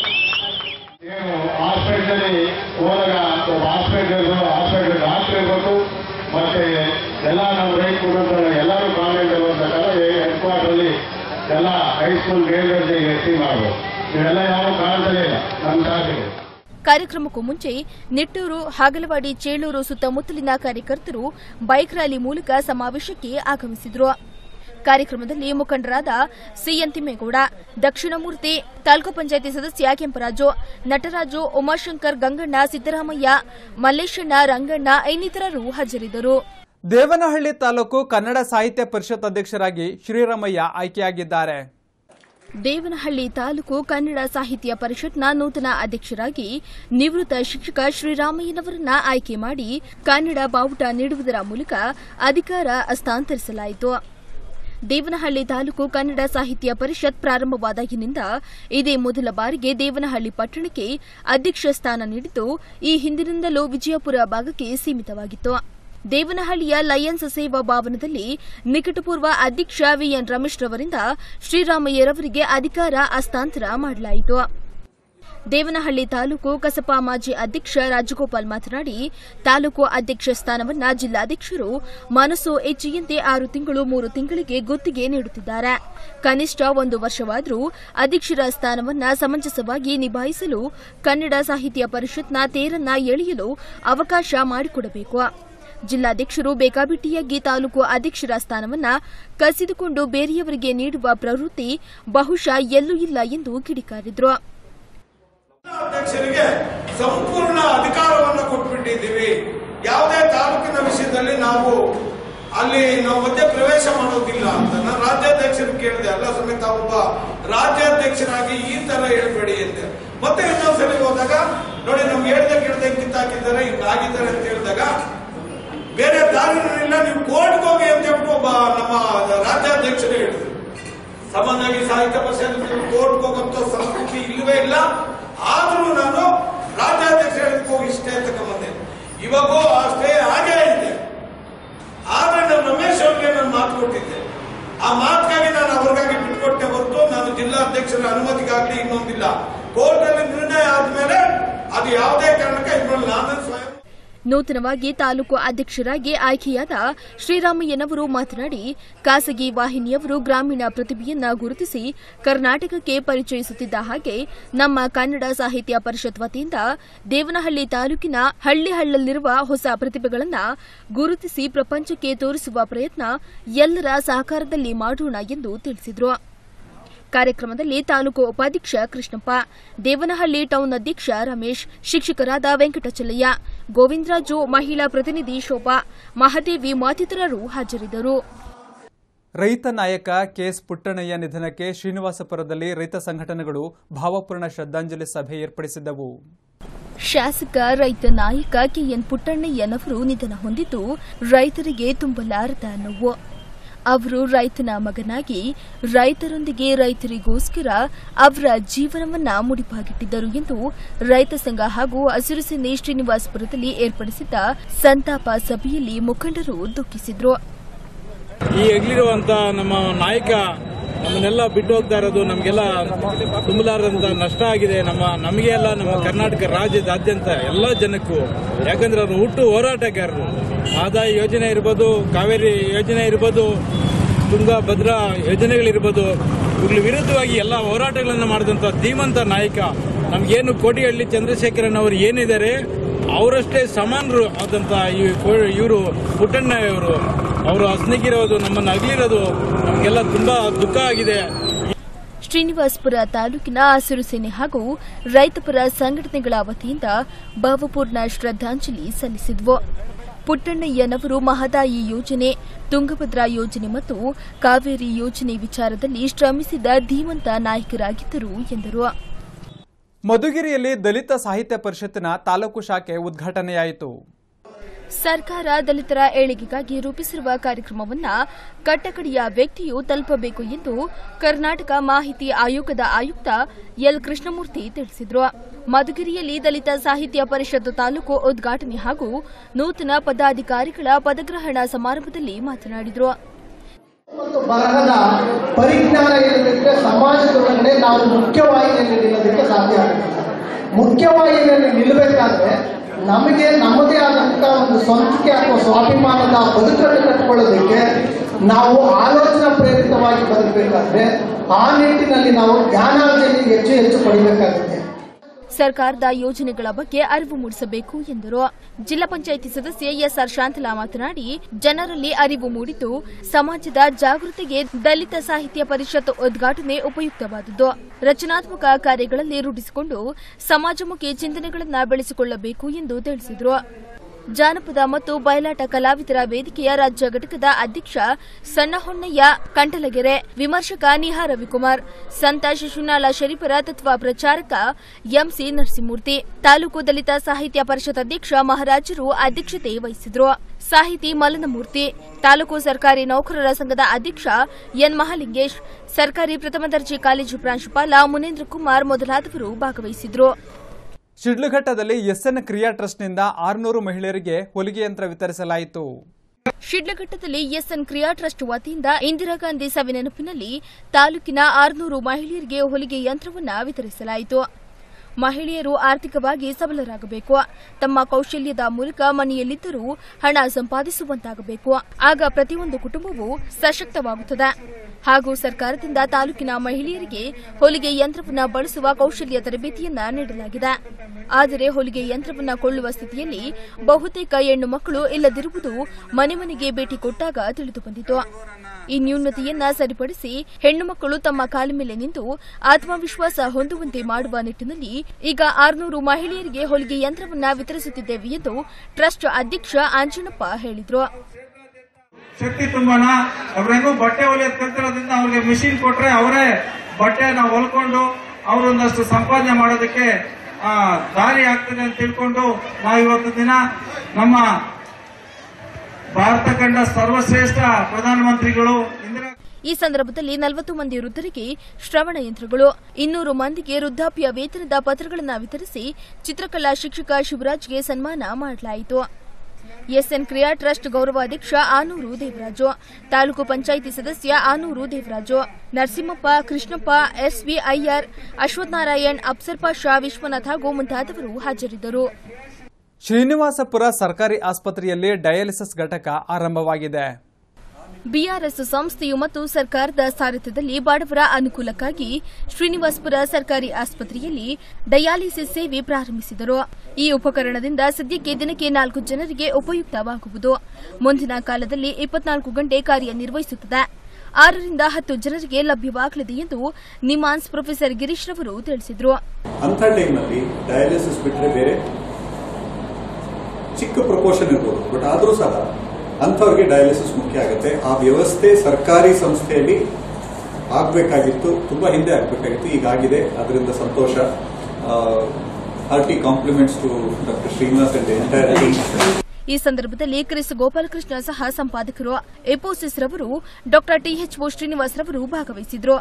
ಏನು ಹಾಸ್ಪಿಟಲಲ್ಲಿ ಹೋದಾಗ ಒಬ್ಬ ಹಾಸ್ಪಿಟಲ್ ಹಾಸ್ಪಿಟಲ್ ಡಾಕ್ಟರ್ ಇರಬೇಕು ಮತ್ತೆ ಎಲ್ಲ ನಮ್ಮ ರೈತ ಕುಟುಂಬದ ಎಲ್ಲರೂ ಕಾನ್ವೆಂಟ್ ಪ್ರಕಾರ ಹೆಡ್ ಕ್ವಾರ್ಟರ್ಲಿ ಎಲ್ಲ ಹೈಸ್ಕೂಲ್ ಮೇಲ್ದರ್ಜೆಗೆ ಎತ್ತಿ ಮಾಡಬೇಕು ಇವೆಲ್ಲ ಯಾವ ಕಾರಣದಲ್ಲೇ ಇಲ್ಲ ನಮ್ಮ ಶಾಸಕರು ಕಾರ್ಯಕ್ರಮಕ್ಕೂ ಮುಂಚೆ ನಿಟ್ಟೂರು ಹಾಗಲವಾಡಿ ಚೇಳೂರು ಸುತ್ತಮುತ್ತಲಿನ ಕಾರ್ಯಕರ್ತರು ಬೈಕ್ ರ್ಯಾಲಿ ಮೂಲಕ ಸಮಾವೇಶಕ್ಕೆ ಆಗಮಿಸಿದರು ಕಾರ್ಯಕ್ರಮದಲ್ಲಿ ಮುಖಂಡರಾದ ಸಿಎನ್ ತಿಮ್ಮೇಗೌಡ ದಕ್ಷಿಣಮೂರ್ತಿ ತಾಲೂಕು ಪಂಚಾಯತಿ ಸದಸ್ಯ ಕೆಂಪರಾಜು ನಟರಾಜು ಉಮಾಶಂಕರ್ ಗಂಗಣ್ಣ ಸಿದ್ದರಾಮಯ್ಯ ಮಲ್ಲೇಶಣ್ಣ ರಂಗಣ್ಣ ಇನ್ನಿತರರು ಹಾಜರಿದ್ದರು ದೇವನಹಳ್ಳಿ ತಾಲೂಕು ಕನ್ನಡ ಸಾಹಿತ್ಯ ಪರಿಷತ್ ಅಧ್ಯಕ್ಷರಾಗಿ ಶ್ರೀರಾಮಯ್ಯ ಆಯ್ಕೆಯಾಗಿದ್ದಾರೆ ದೇವನಹಳ್ಳಿ ತಾಲೂಕು ಕನ್ನಡ ಸಾಹಿತ್ಯ ಪರಿಷತ್ನ ನೂತನ ಅಧ್ಯಕ್ಷರಾಗಿ ನಿವೃತ್ತ ಶಿಕ್ಷಕ ಶ್ರೀರಾಮಯ್ಯನವರನ್ನ ಆಯ್ಕೆ ಮಾಡಿ ಕನ್ನಡ ಬಾವುಟ ನೀಡುವುದರ ಮೂಲಕ ಅಧಿಕಾರ ಹಸ್ತಾಂತರಿಸಲಾಯಿತು ದೇವನಹಳ್ಳಿ ತಾಲೂಕು ಕನ್ನಡ ಸಾಹಿತ್ಯ ಪರಿಷತ್ ಪ್ರಾರಂಭವಾದಾಗಿನಿಂದ ಇದೇ ಮೊದಲ ಬಾರಿಗೆ ದೇವನಹಳ್ಳಿ ಪಟ್ಟಣಕ್ಕೆ ಅಧ್ಯಕ್ಷ ಸ್ಥಾನ ನೀಡಿದ್ದು ಈ ಹಿಂದಿನಿಂದಲೂ ವಿಜಯಪುರ ಭಾಗಕ್ಕೆ ಸೀಮಿತವಾಗಿತ್ತು ದೇವನಹಳ್ಳಿಯ ಲಯನ್ಸ್ ಸೇವಾ ಭವನದಲ್ಲಿ ನಿಕಟಪೂರ್ವ ಅಧ್ಯಕ್ಷ ವಿಎನ್ ರಮೇಶ್ ರವರಿಂದ ಶ್ರೀರಾಮಯ್ಯರವರಿಗೆ ಅಧಿಕಾರ ಹಸ್ತಾಂತರ ಮಾಡಲಾಯಿತು ದೇವನಹಳ್ಳಿ ತಾಲೂಕು ಕಸಪಾ ಮಾಜಿ ಅಧ್ಯಕ್ಷ ರಾಜಗೋಪಾಲ್ ಮಾತನಾಡಿ ತಾಲೂಕು ಅಧ್ಯಕ್ಷ ಸ್ಥಾನವನ್ನ ಜಿಲ್ಲಾಧ್ಯಕ್ಷರು ಮನಸ್ಸು ಹೆಚ್ಚಿಯಂತೆ ಆರು ತಿಂಗಳು ಮೂರು ತಿಂಗಳಿಗೆ ಗುತ್ತಿಗೆ ನೀಡುತ್ತಿದ್ದಾರೆ ಕನಿಷ್ಠ ಒಂದು ವರ್ಷವಾದರೂ ಅಧ್ಯಕ್ಷರ ಸ್ಥಾನವನ್ನ ಸಮಂಜಸವಾಗಿ ನಿಭಾಯಿಸಲು ಕನ್ನಡ ಸಾಹಿತ್ಯ ಪರಿಷತ್ನ ತೇರನ್ನ ಎಳೆಯಲು ಅವಕಾಶ ಮಾಡಿಕೊಡಬೇಕು ಜಿಲ್ಲಾಧ್ಯಕ್ಷರು ಬೇಕಾಬಿಟ್ಟಿಯಾಗಿ ತಾಲೂಕು ಅಧ್ಯಕ್ಷರ ಸ್ಥಾನವನ್ನ ಕಸಿದುಕೊಂಡು ಬೇರೆಯವರಿಗೆ ನೀಡುವ ಪ್ರವೃತ್ತಿ ಬಹುಶಃ ಎಲ್ಲೂ ಇಲ್ಲ ಎಂದು ಕಿಡಿಕಾರಿದ್ರು ಅಧ್ಯಕ್ಷರಿಗೆ ಸಂಪೂರ್ಣ ಅಧಿಕಾರವನ್ನು ಕೊಟ್ಬಿಟ್ಟಿದ್ದೀವಿ ಯಾವುದೇ ತಾಲೂಕಿನ ವಿಷಯದಲ್ಲಿ ನಾವು ಅಲ್ಲಿ ನಾವು ಮಧ್ಯ ಪ್ರವೇಶ ಮಾಡೋದಿಲ್ಲ ಅಂತ ನಾನು ರಾಜ್ಯಾಧ್ಯಕ್ಷರು ಕೇಳಿದೆ ಅಲ್ಲ ಸಮೇತ ಒಬ್ಬ ರಾಜ್ಯಾಧ್ಯಕ್ಷರಾಗಿ ಈ ತರ ಹೇಳ್ಬೇಡಿ ಅಂತೆ ಮತ್ತೆ ಇನ್ನೊಂದ್ಸಲಿ ಹೋದಾಗ ನೋಡಿ ನಮ್ಗೆ ಹೇಳ್ದೆ ಕೇಳ್ದೆ ಕಿತ್ತಾಕಿದ್ದಾರೆ ಹಿಂಗಾಗಿದ್ದಾರೆ ಅಂತ ಹೇಳಿದಾಗ ಬೇರೆ ದಾರಿನಿಲ್ಲ ನೀವು ಕೋರ್ಟ್ಗೆ ಹೋಗಿ ಅಂತ ಹೇಳ್ಬಿಟ್ಟು ಒಬ್ಬ ನಮ್ಮ ರಾಜ್ಯಾಧ್ಯಕ್ಷರು ಹೇಳಿದ್ರು ಸಾಮಾನ್ಯವಾಗಿ ಸಾಹಿತ್ಯ ಪರಿಷತ್ ಕೋರ್ಟ್ಗೆ ಹೋಗಂತ ಸಂಸ್ಕೃತಿ ಇಲ್ಲವೇ ಇಲ್ಲ ಆದ್ರೂ ನಾನು ರಾಜ್ಯಾಧ್ಯಕ್ಷ ಹೇಳಿದ್ಕೆ ಹೋಗಿ ಇಷ್ಟೇ ತಗೊಂಬಂದೆ ಇವಾಗೂ ಅಷ್ಟೇ ಹಾಗೇ ಇದೆ ಆದ್ರೆ ನಾನು ರಮೇಶ್ ಅವ್ರಿಗೆ ನಾನು ಮಾತು ಕೊಟ್ಟಿದ್ದೆ ಆ ಮಾತಿಗಾಗಿ ನಾನು ಅವ್ರಿಗಾಗಿ ಬಿಟ್ಕೊಟ್ಟೆ ಹೊರತು ನಾನು ಜಿಲ್ಲಾಧ್ಯಕ್ಷರ ಅನುಮತಿಗಾಗ್ಲಿ ಇನ್ನೊಂದಿಲ್ಲ ಕೋರ್ಟ್ ಅಲ್ಲಿ ನಿರ್ಣಯ ಆದ್ಮೇಲೆ ಅದು ಯಾವುದೇ ಕಾರಣಕ್ಕೆ ಇದ್ರಲ್ಲಿ ನಾನು ಸ್ವಯಂ ನೂತನವಾಗಿ ತಾಲೂಕು ಅಧ್ಯಕ್ಷರಾಗಿ ಆಯ್ಕೆಯಾದ ಶ್ರೀರಾಮಯ್ಯನವರು ಮಾತನಾಡಿ ಖಾಸಗಿ ವಾಹಿನಿಯವರು ಗ್ರಾಮೀಣ ಪ್ರತಿಭೆಯನ್ನ ಗುರುತಿಸಿ ಕರ್ನಾಟಕಕ್ಕೆ ಪರಿಚಯಿಸುತ್ತಿದ್ದ ಹಾಗೆ ನಮ್ಮ ಕನ್ನಡ ಸಾಹಿತ್ಯ ಪರಿಷತ್ ವತಿಯಿಂದ ದೇವನಹಳ್ಳಿ ತಾಲೂಕಿನ ಹಳ್ಳಿ ಹಳ್ಳಲ್ಲಿರುವ ಹೊಸ ಪ್ರತಿಭೆಗಳನ್ನ ಗುರುತಿಸಿ ಪ್ರಪಂಚಕ್ಕೆ ತೋರಿಸುವ ಪ್ರಯತ್ನ ಎಲ್ಲರ ಸಹಕಾರದಲ್ಲಿ ಮಾಡೋಣ ಎಂದು ತಿಳಿಸಿದರು ಕಾರ್ಯಕ್ರಮದಲ್ಲಿ ತಾಲೂಕು ಉಪಾಧ್ಯಕ್ಷ ಕೃಷ್ಣಪ್ಪ ದೇವನಹಳ್ಳಿ ಟೌನ್ ಅಧ್ಯಕ್ಷ ರಮೇಶ್ ಶಿಕ್ಷಕರಾದ ವೆಂಕಟಚಲಯ್ಯ ಗೋವಿಂದರಾಜು ಮಹಿಳಾ ಪ್ರತಿನಿಧಿ ಶೋಭಾ ಮಹಾದೇವಿ ಮತ್ತಿತರರು ಹಾಜರಿದ್ದರು ರೈತ ನಾಯಕ ಕೆಎಸ್ ಪುಟ್ಟಣ್ಣಯ್ಯ ನಿಧನಕ್ಕೆ ಶ್ರೀನಿವಾಸಪುರದಲ್ಲಿ ರೈತ ಸಂಘಟನೆಗಳು ಭಾವಪೂರ್ಣ ಶ್ರದ್ಧಾಂಜಲಿ ಸಭೆ ಏರ್ಪಡಿಸಿದ್ದವು ಶಾಸಕ ರೈತ ನಾಯಕ ಕೆಎನ್ ಪುಟ್ಟಣ್ಣಯ್ಯನವರು ನಿಧನ ಹೊಂದಿದ್ದು ರೈತರಿಗೆ ತುಂಬಲಾರದ ನೋವು ಅವರು ರೈತನ ಮಗನಾಗಿ ರೈತರೊಂದಿಗೆ ರೈತರಿಗೋಸ್ಕರ ಅವರ ಜೀವನವನ್ನ ಮುಡಿಪಾಗಿಟ್ಟಿದ್ದರು ಎಂದು ರೈತ ಸಂಘ ಹಾಗೂ ಹಸಿರು ಸೇನೆ ಶ್ರೀನಿವಾಸಪುರದಲ್ಲಿ ಏರ್ಪಡಿಸಿದ್ದ ಸಂತಾಪ ಸಭೆಯಲ್ಲಿ ಮುಖಂಡರು ದುಃಖಿಸಿದ್ರು ಈ ಎಗ್ಲಿರುವಂತ ನಮ್ಮ ನಾಯಕ ನಮ್ಮನ್ನೆಲ್ಲ ಬಿಟ್ಟು ಹೋಗ್ತಾ ಇರೋದು ನಮಗೆಲ್ಲ ತುಂಬಲಾರದಂತ ನಷ್ಟ ಆಗಿದೆ ನಮ್ಮ ನಮಗೆ ಎಲ್ಲ ನಮ್ಮ ಕರ್ನಾಟಕ ರಾಜ್ಯದಾದ್ಯಂತ ಎಲ್ಲ ಜನಕ್ಕೂ ಯಾಕಂದ್ರೆ ಅವರು ಹುಟ್ಟು ಹೋರಾಟಗಾರರು ಆದಾಯ ಯೋಜನೆ ಇರ್ಬೋದು ಕಾವೇರಿ ಯೋಜನೆ ಇರ್ಬೋದು ತುಂಗ ಭದ್ರಾ ಯೋಜನೆಗಳಿರ್ಬೋದು ಇವುಗಳ ವಿರುದ್ಧವಾಗಿ ಎಲ್ಲ ಹೋರಾಟಗಳನ್ನು ಮಾಡಿದಂಥ ಧೀಮಂತ ನಾಯಕ ನಮಗೇನು ಕೋಟಿಹಳ್ಳಿ ಚಂದ್ರಶೇಖರನ್ ಅವರು ಏನಿದ್ದಾರೆ ಅವರಷ್ಟೇ ಸಮಾನರು ಆದಂತ ಇವರು ಪುಟ್ಟಣ್ಣಯ್ಯವರು ಅವರು ಹಸ್ನಿಗಿರೋದು ನಮ್ಮನ್ನು ಅಗಲಿರೋದು ನಮಗೆಲ್ಲ ತುಂಬಾ ದುಃಖ ಆಗಿದೆ ಶ್ರೀನಿವಾಸಪುರ ತಾಲೂಕಿನ ಹಸಿರು ಸೇನೆ ಹಾಗೂ ರೈತಪರ ಸಂಘಟನೆಗಳ ವತಿಯಿಂದ ಭಾವಪೂರ್ಣ ಶ್ರದ್ಧಾಂಜಲಿ ಸಲ್ಲಿಸಿದ್ವು ಪುಟ್ಟಣ್ಣಯ್ಯನವರು ಮಹದಾಯಿ ಯೋಜನೆ ತುಂಗಭದ್ರಾ ಯೋಜನೆ ಮತ್ತು ಕಾವೇರಿ ಯೋಜನೆ ವಿಚಾರದಲ್ಲಿ ಶ್ರಮಿಸಿದ ಧೀಮಂತ ನಾಯಕರಾಗಿದ್ದರು ಎಂದರು ಮಧುಗಿರಿಯಲ್ಲಿ ದಲಿತ ಸಾಹಿತ್ಯ ಪರಿಷತ್ತಿನ ತಾಲೂಕು ಶಾಖೆ ಉದ್ಘಾಟನೆಯಾಯಿತು ಸರ್ಕಾರ ದಲಿತರ ಏಳಿಗೆಗಾಗಿ ರೂಪಿಸಿರುವ ಕಾರ್ಯಕ್ರಮವನ್ನ ಕಟ್ಟಕಡೆಯ ವ್ಯಕ್ತಿಯು ತಲುಪಬೇಕು ಎಂದು ಕರ್ನಾಟಕ ಮಾಹಿತಿ ಆಯೋಗದ ಆಯುಕ್ತ ಎಲ್ ಕೃಷ್ಣಮೂರ್ತಿ ತಿಳಿಸಿದರು ಮಧುಗಿರಿಯಲ್ಲಿ ದಲಿತ ಸಾಹಿತ್ಯ ಪರಿಷತ್ ತಾಲೂಕು ಉದ್ಘಾಟನೆ ಹಾಗೂ ನೂತನ ಪದಾಧಿಕಾರಿಗಳ ಪದಗ್ರಹಣ ಸಮಾರಂಭದಲ್ಲಿ ಮಾತನಾಡಿದರು ಮತ್ತು ಬರಹದ ಪರಿಜ್ಞಾನ ಇರಲಿಕ್ಕೆ ಸಮಾಜದೊಳಗಡೆ ನಾವು ಮುಖ್ಯವಾಹಿನಿಯಲ್ಲಿ ನಿಲ್ಲೋದಕ್ಕೆ ಸಾಧ್ಯ ಆಗುತ್ತೆ ಮುಖ್ಯವಾಹಿನಿಯಲ್ಲಿ ನಿಲ್ಲಬೇಕಾದ್ರೆ ನಮಗೆ ನಮ್ಮದೇ ಆದಂಥ ಒಂದು ಸ್ವಂತಿಕೆ ಅಥವಾ ಸ್ವಾಭಿಮಾನದ ಬದುಕನ್ನು ಕಟ್ಟಿಕೊಳ್ಳೋದಕ್ಕೆ ನಾವು ಆಲೋಚನಾ ಪ್ರೇರಿತವಾಗಿ ಬದುಕಬೇಕಾದ್ರೆ ಆ ನಿಟ್ಟಿನಲ್ಲಿ ನಾವು ಜ್ಞಾನಾರ್ಜನೆ ಹೆಚ್ಚು ಹೆಚ್ಚು ಪಡಿಬೇಕಾಗುತ್ತೆ ಸರ್ಕಾರದ ಯೋಜನೆಗಳ ಬಗ್ಗೆ ಅರಿವು ಮೂಡಿಸಬೇಕು ಎಂದರು ಜಿಲ್ಲಾ ಪಂಚಾಯಿತಿ ಸದಸ್ಯೆ ಎಸ್ಆರ್ ಶಾಂತಲಾ ಮಾತನಾಡಿ ಜನರಲ್ಲಿ ಅರಿವು ಮೂಡಿದ್ದು ಸಮಾಜದ ಜಾಗೃತಿಗೆ ದಲಿತ ಸಾಹಿತ್ಯ ಪರಿಷತ್ ಉದ್ಘಾಟನೆ ಉಪಯುಕ್ತವಾದದ್ದು ರಚನಾತ್ಮಕ ಕಾರ್ಯಗಳಲ್ಲಿ ರೂಢಿಸಿಕೊಂಡು ಸಮಾಜಮುಖಿ ಚಿಂತನೆಗಳನ್ನು ಬೆಳೆಸಿಕೊಳ್ಳಬೇಕು ಎಂದು ತಿಳಿಸಿದರು ಜಾನಪದ ಮತ್ತು ಬಯಲಾಟ ಕಲಾವಿದರ ವೇದಿಕೆಯ ರಾಜ್ಯ ಘಟಕದ ಅಧ್ಯಕ್ಷ ಸಣ್ಣಹೊಣ್ಣಯ್ಯ ಕಂಟಲಗೆರೆ ವಿಮರ್ಶಕ ನಿಹಾ ರವಿಕುಮಾರ್ ಸಂತ ಶಿಶುನಾಳ ಶರೀಫರ ತತ್ವ ಪ್ರಚಾರಕ ಎಂಸಿ ನರಸಿಂಹಮೂರ್ತಿ ತಾಲೂಕು ದಲಿತ ಸಾಹಿತ್ಯ ಪರಿಷತ್ ಅಧ್ಯಕ್ಷ ಮಹಾರಾಜರು ಅಧ್ಯಕ್ಷತೆ ವಹಿಸಿದ್ರು ಸಾಹಿತಿ ಮಲನಮೂರ್ತಿ ತಾಲೂಕು ಸರ್ಕಾರಿ ನೌಕರರ ಸಂಘದ ಅಧ್ಯಕ್ಷ ಎನ್ ಮಹಾಲಿಂಗೇಶ್ ಸರ್ಕಾರಿ ಪ್ರಥಮ ದರ್ಜೆ ಕಾಲೇಜು ಪ್ರಾಂಶುಪಾಲ ಮುನೇಂದ್ರ ಕುಮಾರ್ ಮೊದಲಾದವರು ಭಾಗವಹಿಸಿದ್ರು ಶಿಡ್ಲಘಟ್ಟದಲ್ಲಿ ಎಸ್ಎನ್ ಕ್ರಿಯಾ ಟ್ರಸ್ಟ್ನಿಂದ ಆರುನೂರು ಮಹಿಳೆಯರಿಗೆ ಹೊಲಿಗೆ ಯಂತ್ರ ವಿತರಿಸಲಾಯಿತು ಶಿಡ್ಲಘಟ್ಟದಲ್ಲಿ ಎಸ್ಎನ್ ಕ್ರಿಯಾ ಟ್ರಸ್ಟ್ ವತಿಯಿಂದ ಇಂದಿರಾ ಗಾಂಧಿ ಸವಿ ನೆನಪಿನಲ್ಲಿ ತಾಲೂಕಿನ ಆರುನೂರು ಮಹಿಳೆಯರಿಗೆ ಹೊಲಿಗೆ ಯಂತ್ರವನ್ನು ವಿತರಿಸಲಾಯಿತು ಮಹಿಳೆಯರು ಆರ್ಥಿಕವಾಗಿ ಸಬಲರಾಗಬೇಕು ತಮ್ಮ ಕೌಶಲ್ಯದ ಮೂಲಕ ಮನೆಯಲ್ಲಿದ್ದರೂ ಹಣ ಸಂಪಾದಿಸುವಂತಾಗಬೇಕು ಆಗ ಪ್ರತಿಯೊಂದು ಕುಟುಂಬವೂ ಸಶಕ್ತವಾಗುತ್ತದೆ ಹಾಗೂ ಸರ್ಕಾರದಿಂದ ತಾಲೂಕಿನ ಮಹಿಳೆಯರಿಗೆ ಹೊಲಿಗೆ ಯಂತ್ರವನ್ನು ಬಳಸುವ ಕೌಶಲ್ಯ ತರಬೇತಿಯನ್ನ ನೀಡಲಾಗಿದೆ ಆದರೆ ಹೊಲಿಗೆ ಯಂತ್ರವನ್ನು ಕೊಳ್ಳುವ ಸ್ಥಿತಿಯಲ್ಲಿ ಬಹುತೇಕ ಹೆಣ್ಣು ಮಕ್ಕಳು ಇಲ್ಲದಿರುವುದು ಮನೆ ಮನೆಗೆ ಭೇಟಿ ಕೊಟ್ಟಾಗ ತಿಳಿದು ಬಂದಿತು ಈ ನ್ಯೂನತೆಯನ್ನ ಸರಿಪಡಿಸಿ ಹೆಣ್ಣು ಮಕ್ಕಳು ತಮ್ಮ ಕಾಲ ಮೇಲೆ ನಿಂತು ಆತ್ಮವಿಶ್ವಾಸ ಹೊಂದುವಂತೆ ಮಾಡುವ ನಿಟ್ಟಿನಲ್ಲಿ ಈಗ ಆರುನೂರು ಮಹಿಳೆಯರಿಗೆ ಹೊಲಿಗೆ ಯಂತ್ರವನ್ನ ವಿತರಿಸುತ್ತಿದ್ದೇವೆ ಎಂದು ಟ್ರಸ್ಟ್ ಅಧ್ಯಕ್ಷ ಆಂಜನಪ್ಪ ಹೇಳಿದರು ಶಕ್ತಿ ತುಂಬೋಣ ಅವ್ರೇನು ಬಟ್ಟೆ ಹೊಲಿಯೋದ್ ಕಲ್ತಿರೋದ್ರಿಂದ ಅವ್ರಿಗೆ ಮಿಷಿನ್ ಕೊಟ್ರೆ ಅವರೇ ಬಟ್ಟೆನ ಹೊಲ್ಕೊಂಡು ಅವರೊಂದಷ್ಟು ಸಂಪಾದನೆ ಮಾಡೋದಕ್ಕೆ ಆ, ದಾರಿ ಆಗ್ತದೆ ಅಂತ ತಿಳ್ಕೊಂಡು ನಾವು ಇವತ್ತು ದಿನ ನಮ್ಮ ಭಾರತ ಕಂಡ ಸರ್ವಶ್ರೇಷ್ಠ ಪ್ರಧಾನಮಂತ್ರಿಗಳು ಇಂದಿರಾ ಈ ಸಂದರ್ಭದಲ್ಲಿ ನಲವತ್ತು ಮಂದಿ ವೃದ್ಧರಿಗೆ ಶ್ರವಣ ಯಂತ್ರಗಳು ಇನ್ನೂರು ಮಂದಿಗೆ ವೃದ್ಧಾಪ್ಯ ವೇತನದ ಪತ್ರಗಳನ್ನು ವಿತರಿಸಿ ಚಿತ್ರಕಲಾ ಶಿಕ್ಷಕ ಶಿವರಾಜ್ಗೆ ಸನ್ಮಾನ ಮಾಡಲಾಯಿತು ಎಸ್ಎನ್ ಕ್ರಿಯಾ ಟ್ರಸ್ಟ್ ಗೌರವಾಧ್ಯಕ್ಷ ಆನೂರು ದೇವರಾಜು ತಾಲೂಕು ಪಂಚಾಯಿತಿ ಸದಸ್ಯ ಆನೂರು ದೇವರಾಜು ನರಸಿಂಹಪ್ಪ ಕೃಷ್ಣಪ್ಪ ಎಸ್ವಿ ಅಯ್ಯರ್ ಅಶ್ವಥ್ ನಾರಾಯಣ್ ಅಪ್ಸರ್ ಪಾಷಾ ವಿಶ್ವನಾಥ್ ಹಾಗೂ ಮುಂತಾದವರು ಹಾಜರಿದ್ದರು ಶ್ರೀನಿವಾಸಪುರ ಸರ್ಕಾರಿ ಆಸ್ಪತ್ರೆಯಲ್ಲಿ ಡಯಾಲಿಸಿಸ್ ಘಟಕ ಆರಂಭವಾಗಿದೆ ಬಿಆರ್ಎಸ್ ಸಂಸ್ಥೆಯು ಮತ್ತು ಸರ್ಕಾರದ ಸಾರಥ್ಯದಲ್ಲಿ ಬಡವರ ಅನುಕೂಲಕ್ಕಾಗಿ ಶ್ರೀನಿವಾಸಪುರ ಸರ್ಕಾರಿ ಆಸ್ಪತ್ರೆಯಲ್ಲಿ ಡಯಾಲಿಸಿಸ್ ಸೇವೆ ಪ್ರಾರಂಭಿಸಿದರು ಈ ಉಪಕರಣದಿಂದ ಸದ್ಯಕ್ಕೆ ದಿನಕ್ಕೆ ನಾಲ್ಕು ಜನರಿಗೆ ಉಪಯುಕ್ತವಾಗುವುದು ಮುಂದಿನ ಕಾಲದಲ್ಲಿ ಇಪ್ಪತ್ನಾಲ್ಕು ಗಂಟೆ ಕಾರ್ಯನಿರ್ವಹಿಸುತ್ತದೆ ಆರರಿಂದ ಹತ್ತು ಜನರಿಗೆ ಲಭ್ಯವಾಗಲಿದೆ ಎಂದು ನಿಮಾನ್ಸ್ ಪ್ರೊಫೆಸರ್ ಗಿರೀಶ್ ರವರು ತಿಳಿಸಿದರು ಅಂಥ ಟೈಮ್ನಲ್ಲಿ ಡಯಾಲಿಸಿಸ್ ಬಿಟ್ಟರೆ ಬೇರೆ ಚಿಕ್ಕ ಪ್ರಪೋರ್ಷನ್ ಇರ್ಬೋದು ಬಟ್ ಆದರೂ ಸಹ ಅಂಥವ್ರಿಗೆ ಡಯಾಲಿಸಿಸ್ ಮುಖ್ಯ ಆಗುತ್ತೆ ಆ ವ್ಯವಸ್ಥೆ ಸರ್ಕಾರಿ ಸಂಸ್ಥೆಯಲ್ಲಿ ಆಗಬೇಕಾಗಿತ್ತು ತುಂಬ ಹಿಂದೆ ಆಗಬೇಕಾಗಿತ್ತು ಈಗಾಗಿದೆ ಅದರಿಂದ ಸಂತೋಷ hearty compliments to doctor Srinivas and entire team ಈ ಸಂದರ್ಭದಲ್ಲಿ ಕ್ರಿಸ್ ಗೋಪಾಲಕೃಷ್ಣ ಸಹ ಸಂಪಾದಕರು ಎಪೋಸಿಸ್ ರವರು ಡಾಕ್ಟರ್ ಟಿಎಚ್ಒ ಶ್ರೀನಿವಾಸ್ ರವರು ಭಾಗವಹಿಸಿದ್ರು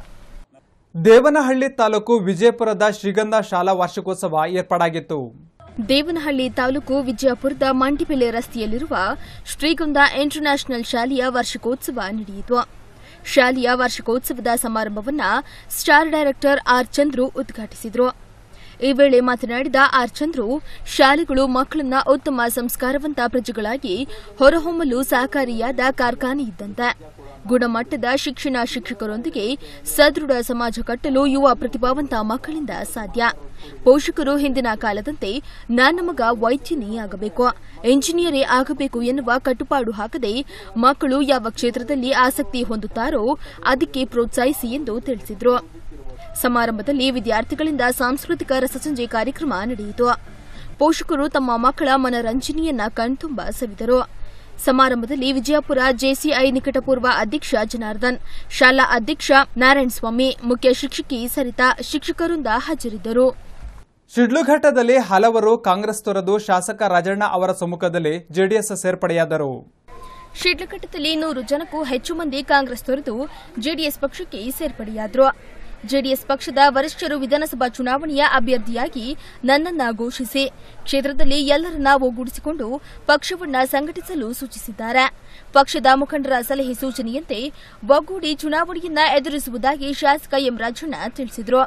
ದೇವನಹಳ್ಳಿ ತಾಲೂಕು ವಿಜಯಪುರದ ಶ್ರೀಗಂಧ ಶಾಲಾ ವಾರ್ಷಿಕೋತ್ಸವ ಏರ್ಪಾಡಾಗಿತ್ತು ದೇವನಹಳ್ಳಿ ತಾಲೂಕು ವಿಜಯಪುರದ ಮಂಟಿಪೆಲೆ ರಸ್ತೆಯಲ್ಲಿರುವ ಶ್ರೀಗುಂದ ಇಂಟರ್ನ್ಯಾಷನಲ್ ಶಾಲೆಯ ವಾರ್ಷಿಕೋತ್ಸವ ನಡೆಯಿತು ಶಾಲೆಯ ವಾರ್ಷಿಕೋತ್ಸವದ ಸಮಾರಂಭವನ್ನು ಸ್ಟಾರ್ ಡೈರೆಕ್ಟರ್ ಆರ್ ಚಂದ್ರು ಉದ್ಘಾಟಿಸಿದರು ಈ ವೇಳೆ ಮಾತನಾಡಿದ ಆರ್ ಚಂದ್ರು ಶಾಲೆಗಳು ಮಕ್ಕಳನ್ನ ಉತ್ತಮ ಸಂಸ್ಕಾರವಂತ ಪ್ರಜೆಗಳಾಗಿ ಹೊರಹೊಮ್ಮಲು ಸಹಕಾರಿಯಾದ ಕಾರ್ಖಾನೆ ಇದ್ದಂತೆ ಗುಣಮಟ್ಟದ ಶಿಕ್ಷಣ ಶಿಕ್ಷಕರೊಂದಿಗೆ ಸದೃಢ ಸಮಾಜ ಕಟ್ಟಲು ಯುವ ಪ್ರತಿಭಾವಂತ ಮಕ್ಕಳಿಂದ ಸಾಧ್ಯ ಪೋಷಕರು ಹಿಂದಿನ ಕಾಲದಂತೆ ನನ್ನ ಮಗ ವೈದ್ಯನೇ ಆಗಬೇಕು ಎಂಜಿನಿಯರೇ ಆಗಬೇಕು ಎನ್ನುವ ಕಟ್ಟುಪಾಡು ಹಾಕದೆ ಮಕ್ಕಳು ಯಾವ ಕ್ಷೇತ್ರದಲ್ಲಿ ಆಸಕ್ತಿ ಹೊಂದುತ್ತಾರೋ ಅದಕ್ಕೆ ಪ್ರೋತ್ಸಾಹಿಸಿ ಎಂದು ತಿಳಿಸಿದರು ಸಮಾರಂಭದಲ್ಲಿ ವಿದ್ಯಾರ್ಥಿಗಳಿಂದ ಸಾಂಸ್ಕೃತಿಕ ರಸಸಂಜೆ ಕಾರ್ಯಕ್ರಮ ನಡೆಯಿತು ಪೋಷಕರು ತಮ್ಮ ಮಕ್ಕಳ ಮನರಂಜನೆಯನ್ನ ಕಣ್ತುಂಬ ಸವಿದರು ಸಮಾರಂಭದಲ್ಲಿ ವಿಜಯಪುರ ಜೆಸಿಐ ನಿಕಟಪೂರ್ವ ಅಧ್ಯಕ್ಷ ಜನಾರ್ದನ್ ಶಾಲಾ ಅಧ್ಯಕ್ಷ ನಾರಾಯಣಸ್ವಾಮಿ ಮುಖ್ಯ ಶಿಕ್ಷಕಿ ಸರಿತಾ ಶಿಕ್ಷಕರಿಂದ ಹಾಜರಿದ್ದರು ಶಿಡ್ಲಘಟ್ಟದಲ್ಲಿ ಹಲವರು ಕಾಂಗ್ರೆಸ್ ತೊರೆದು ಶಾಸಕ ರಾಜಣ್ಣ ಅವರ ಸಮ್ಮುಖದಲ್ಲಿ ಜೆಡಿಎಸ್ ಸೇರ್ಪಡೆಯಾದರು ಶಿಡ್ಲಘಟ್ಟದಲ್ಲಿ ನೂರು ಜನಕ್ಕೂ ಹೆಚ್ಚು ಮಂದಿ ಕಾಂಗ್ರೆಸ್ ತೊರೆದು ಜೆಡಿಎಸ್ ಪಕ್ಷಕ್ಕೆ ಸೇರ್ಪಡೆಯಾದರು ಜೆಡಿಎಸ್ ಪಕ್ಷದ ವರಿಷ್ಠರು ವಿಧಾನಸಭಾ ಚುನಾವಣೆಯ ಅಭ್ಯರ್ಥಿಯಾಗಿ ನನ್ನನ್ನ ಘೋಷಿಸಿ ಕ್ಷೇತ್ರದಲ್ಲಿ ಎಲ್ಲರನ್ನ ಒಗ್ಗೂಡಿಸಿಕೊಂಡು ಪಕ್ಷವನ್ನ ಸಂಘಟಿಸಲು ಸೂಚಿಸಿದ್ದಾರೆ ಪಕ್ಷದ ಮುಖಂಡರ ಸಲಹೆ ಸೂಚನೆಯಂತೆ ಒಗ್ಗೂಡಿ ಚುನಾವಣೆಯನ್ನ ಎದುರಿಸುವುದಾಗಿ ಶಾಸಕ ಎಂ ರಾಜಣ್ಣ ತಿಳಿಸಿದರು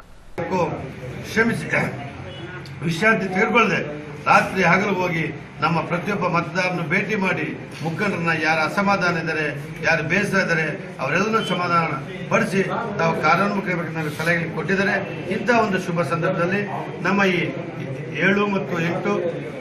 ಶ್ರಮಿಸಿ ವಿಶ್ರಾಂತಿ ತೆಗೆದುಕೊಳ್ಳದೆ ರಾತ್ರಿ ಹಗಲು ಹೋಗಿ ನಮ್ಮ ಪ್ರತಿಯೊಬ್ಬ ಮತದಾರನ್ನು ಭೇಟಿ ಮಾಡಿ ಮುಖಂಡರನ್ನ ಯಾರ ಅಸಮಾಧಾನ ಇದ್ದಾರೆ ಯಾರು ಬೇಸರ ಇದ್ದಾರೆ ಅವರೆಲ್ಲರೂ ಸಮಾಧಾನ ಪಡಿಸಿ ತಾವು ಕಾರ್ಯೋನ್ಮುಖವಾಗಿ ನನಗೆ ಸಲಹೆ ಕೊಟ್ಟಿದ್ದಾರೆ ಇಂಥ ಒಂದು ಶುಭ ಸಂದರ್ಭದಲ್ಲಿ ನಮ್ಮ ಈ ಏಳು ಮತ್ತು ಎಂಟು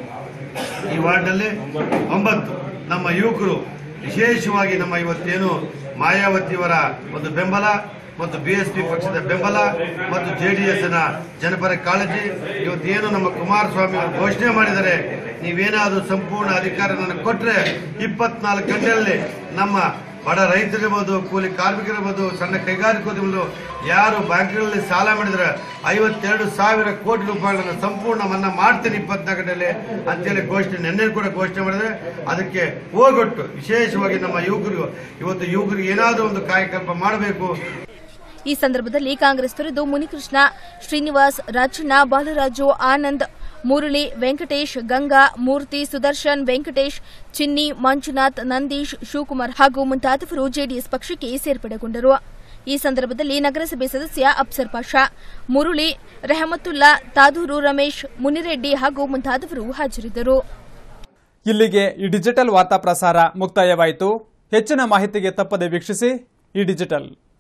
ಈ ವಾರ್ಡ್ನಲ್ಲಿ ಒಂಬತ್ತು ನಮ್ಮ ಯುವಕರು ವಿಶೇಷವಾಗಿ ನಮ್ಮ ಇವತ್ತೇನು ಮಾಯಾವತಿಯವರ ಒಂದು ಬೆಂಬಲ ಮತ್ತು ಬಿಎಸ್ಪಿ ಪಕ್ಷದ ಬೆಂಬಲ ಮತ್ತು ಜೆಡಿಎಸ್ ನ ಜನಪರ ಕಾಳಜಿ ಇವತ್ತೇನು ನಮ್ಮ ಕುಮಾರಸ್ವಾಮಿ ಅವರು ಘೋಷಣೆ ಮಾಡಿದ್ದಾರೆ ನೀವೇನಾದರೂ ಸಂಪೂರ್ಣ ಅಧಿಕಾರ ನನಗೆ ಕೊಟ್ಟರೆ ಇಪ್ಪತ್ನಾಲ್ಕು ಗಂಟೆಯಲ್ಲಿ ನಮ್ಮ ಬಡ ರೈತರಿರ್ಬೋದು ಕೂಲಿ ಕಾರ್ಮಿಕರಿರ್ಬೋದು ಸಣ್ಣ ಕೈಗಾರಿಕೋದ್ಯಮಗಳು ಯಾರು ಬ್ಯಾಂಕ್ಗಳಲ್ಲಿ ಸಾಲ ಮಾಡಿದ್ರೆ ಐವತ್ತೆರಡು ಸಾವಿರ ಕೋಟಿ ರೂಪಾಯಿಗಳನ್ನು ಸಂಪೂರ್ಣ ಮನ್ನಾ ಮಾಡ್ತೀನಿ ಇಪ್ಪತ್ನಾಲ್ಕು ಗಂಟೆಯಲ್ಲಿ ಅಂತೇಳಿ ಘೋಷಣೆ ನಿನ್ನೆ ಕೂಡ ಘೋಷಣೆ ಮಾಡಿದ್ರೆ ಅದಕ್ಕೆ ಹೋಗೊಟ್ಟು ವಿಶೇಷವಾಗಿ ನಮ್ಮ ಯುವಕರಿಗೂ ಇವತ್ತು ಯುವಕರಿಗೆ ಏನಾದರೂ ಒಂದು ಕಾಯಕಲ್ಪ ಮಾಡಬೇಕು ಈ ಸಂದರ್ಭದಲ್ಲಿ ಕಾಂಗ್ರೆಸ್ ತೊರೆದು ಮುನಿಕೃಷ್ಣ ಶ್ರೀನಿವಾಸ್ ರಾಜಣ್ಣ ಬಾಲರಾಜು ಆನಂದ್ ಮುರಳಿ ವೆಂಕಟೇಶ್ ಗಂಗಾ ಮೂರ್ತಿ ಸುದರ್ಶನ್ ವೆಂಕಟೇಶ್ ಚಿನ್ನಿ ಮಂಜುನಾಥ್ ನಂದೀಶ್ ಶಿವಕುಮಾರ್ ಹಾಗೂ ಮುಂತಾದವರು ಜೆಡಿಎಸ್ ಪಕ್ಷಕ್ಕೆ ಸೇರ್ಪಡೆಗೊಂಡರು ಈ ಸಂದರ್ಭದಲ್ಲಿ ನಗರಸಭೆ ಸದಸ್ಯ ಅಫ್ಸರ್ ಪಾಷಾ ಮುರುಳಿ ರೆಹಮತುಲ್ಲಾ ತಾದೂರು ರಮೇಶ್ ಮುನಿರೆಡ್ಡಿ ಹಾಗೂ ಮುಂತಾದವರು ಹಾಜರಿದ್ದರು ಇಲ್ಲಿಗೆ ಈ ಡಿಜಿಟಲ್ ವಾರ್ತಾ ಪ್ರಸಾರ ಮುಕ್ತಾಯವಾಯಿತು ಹೆಚ್ಚಿನ ಮಾಹಿತಿಗೆ ತಪ್ಪದೆ ವೀಕ್ಷಿಸಿ ಈ ಡಿಜಿಟಲ್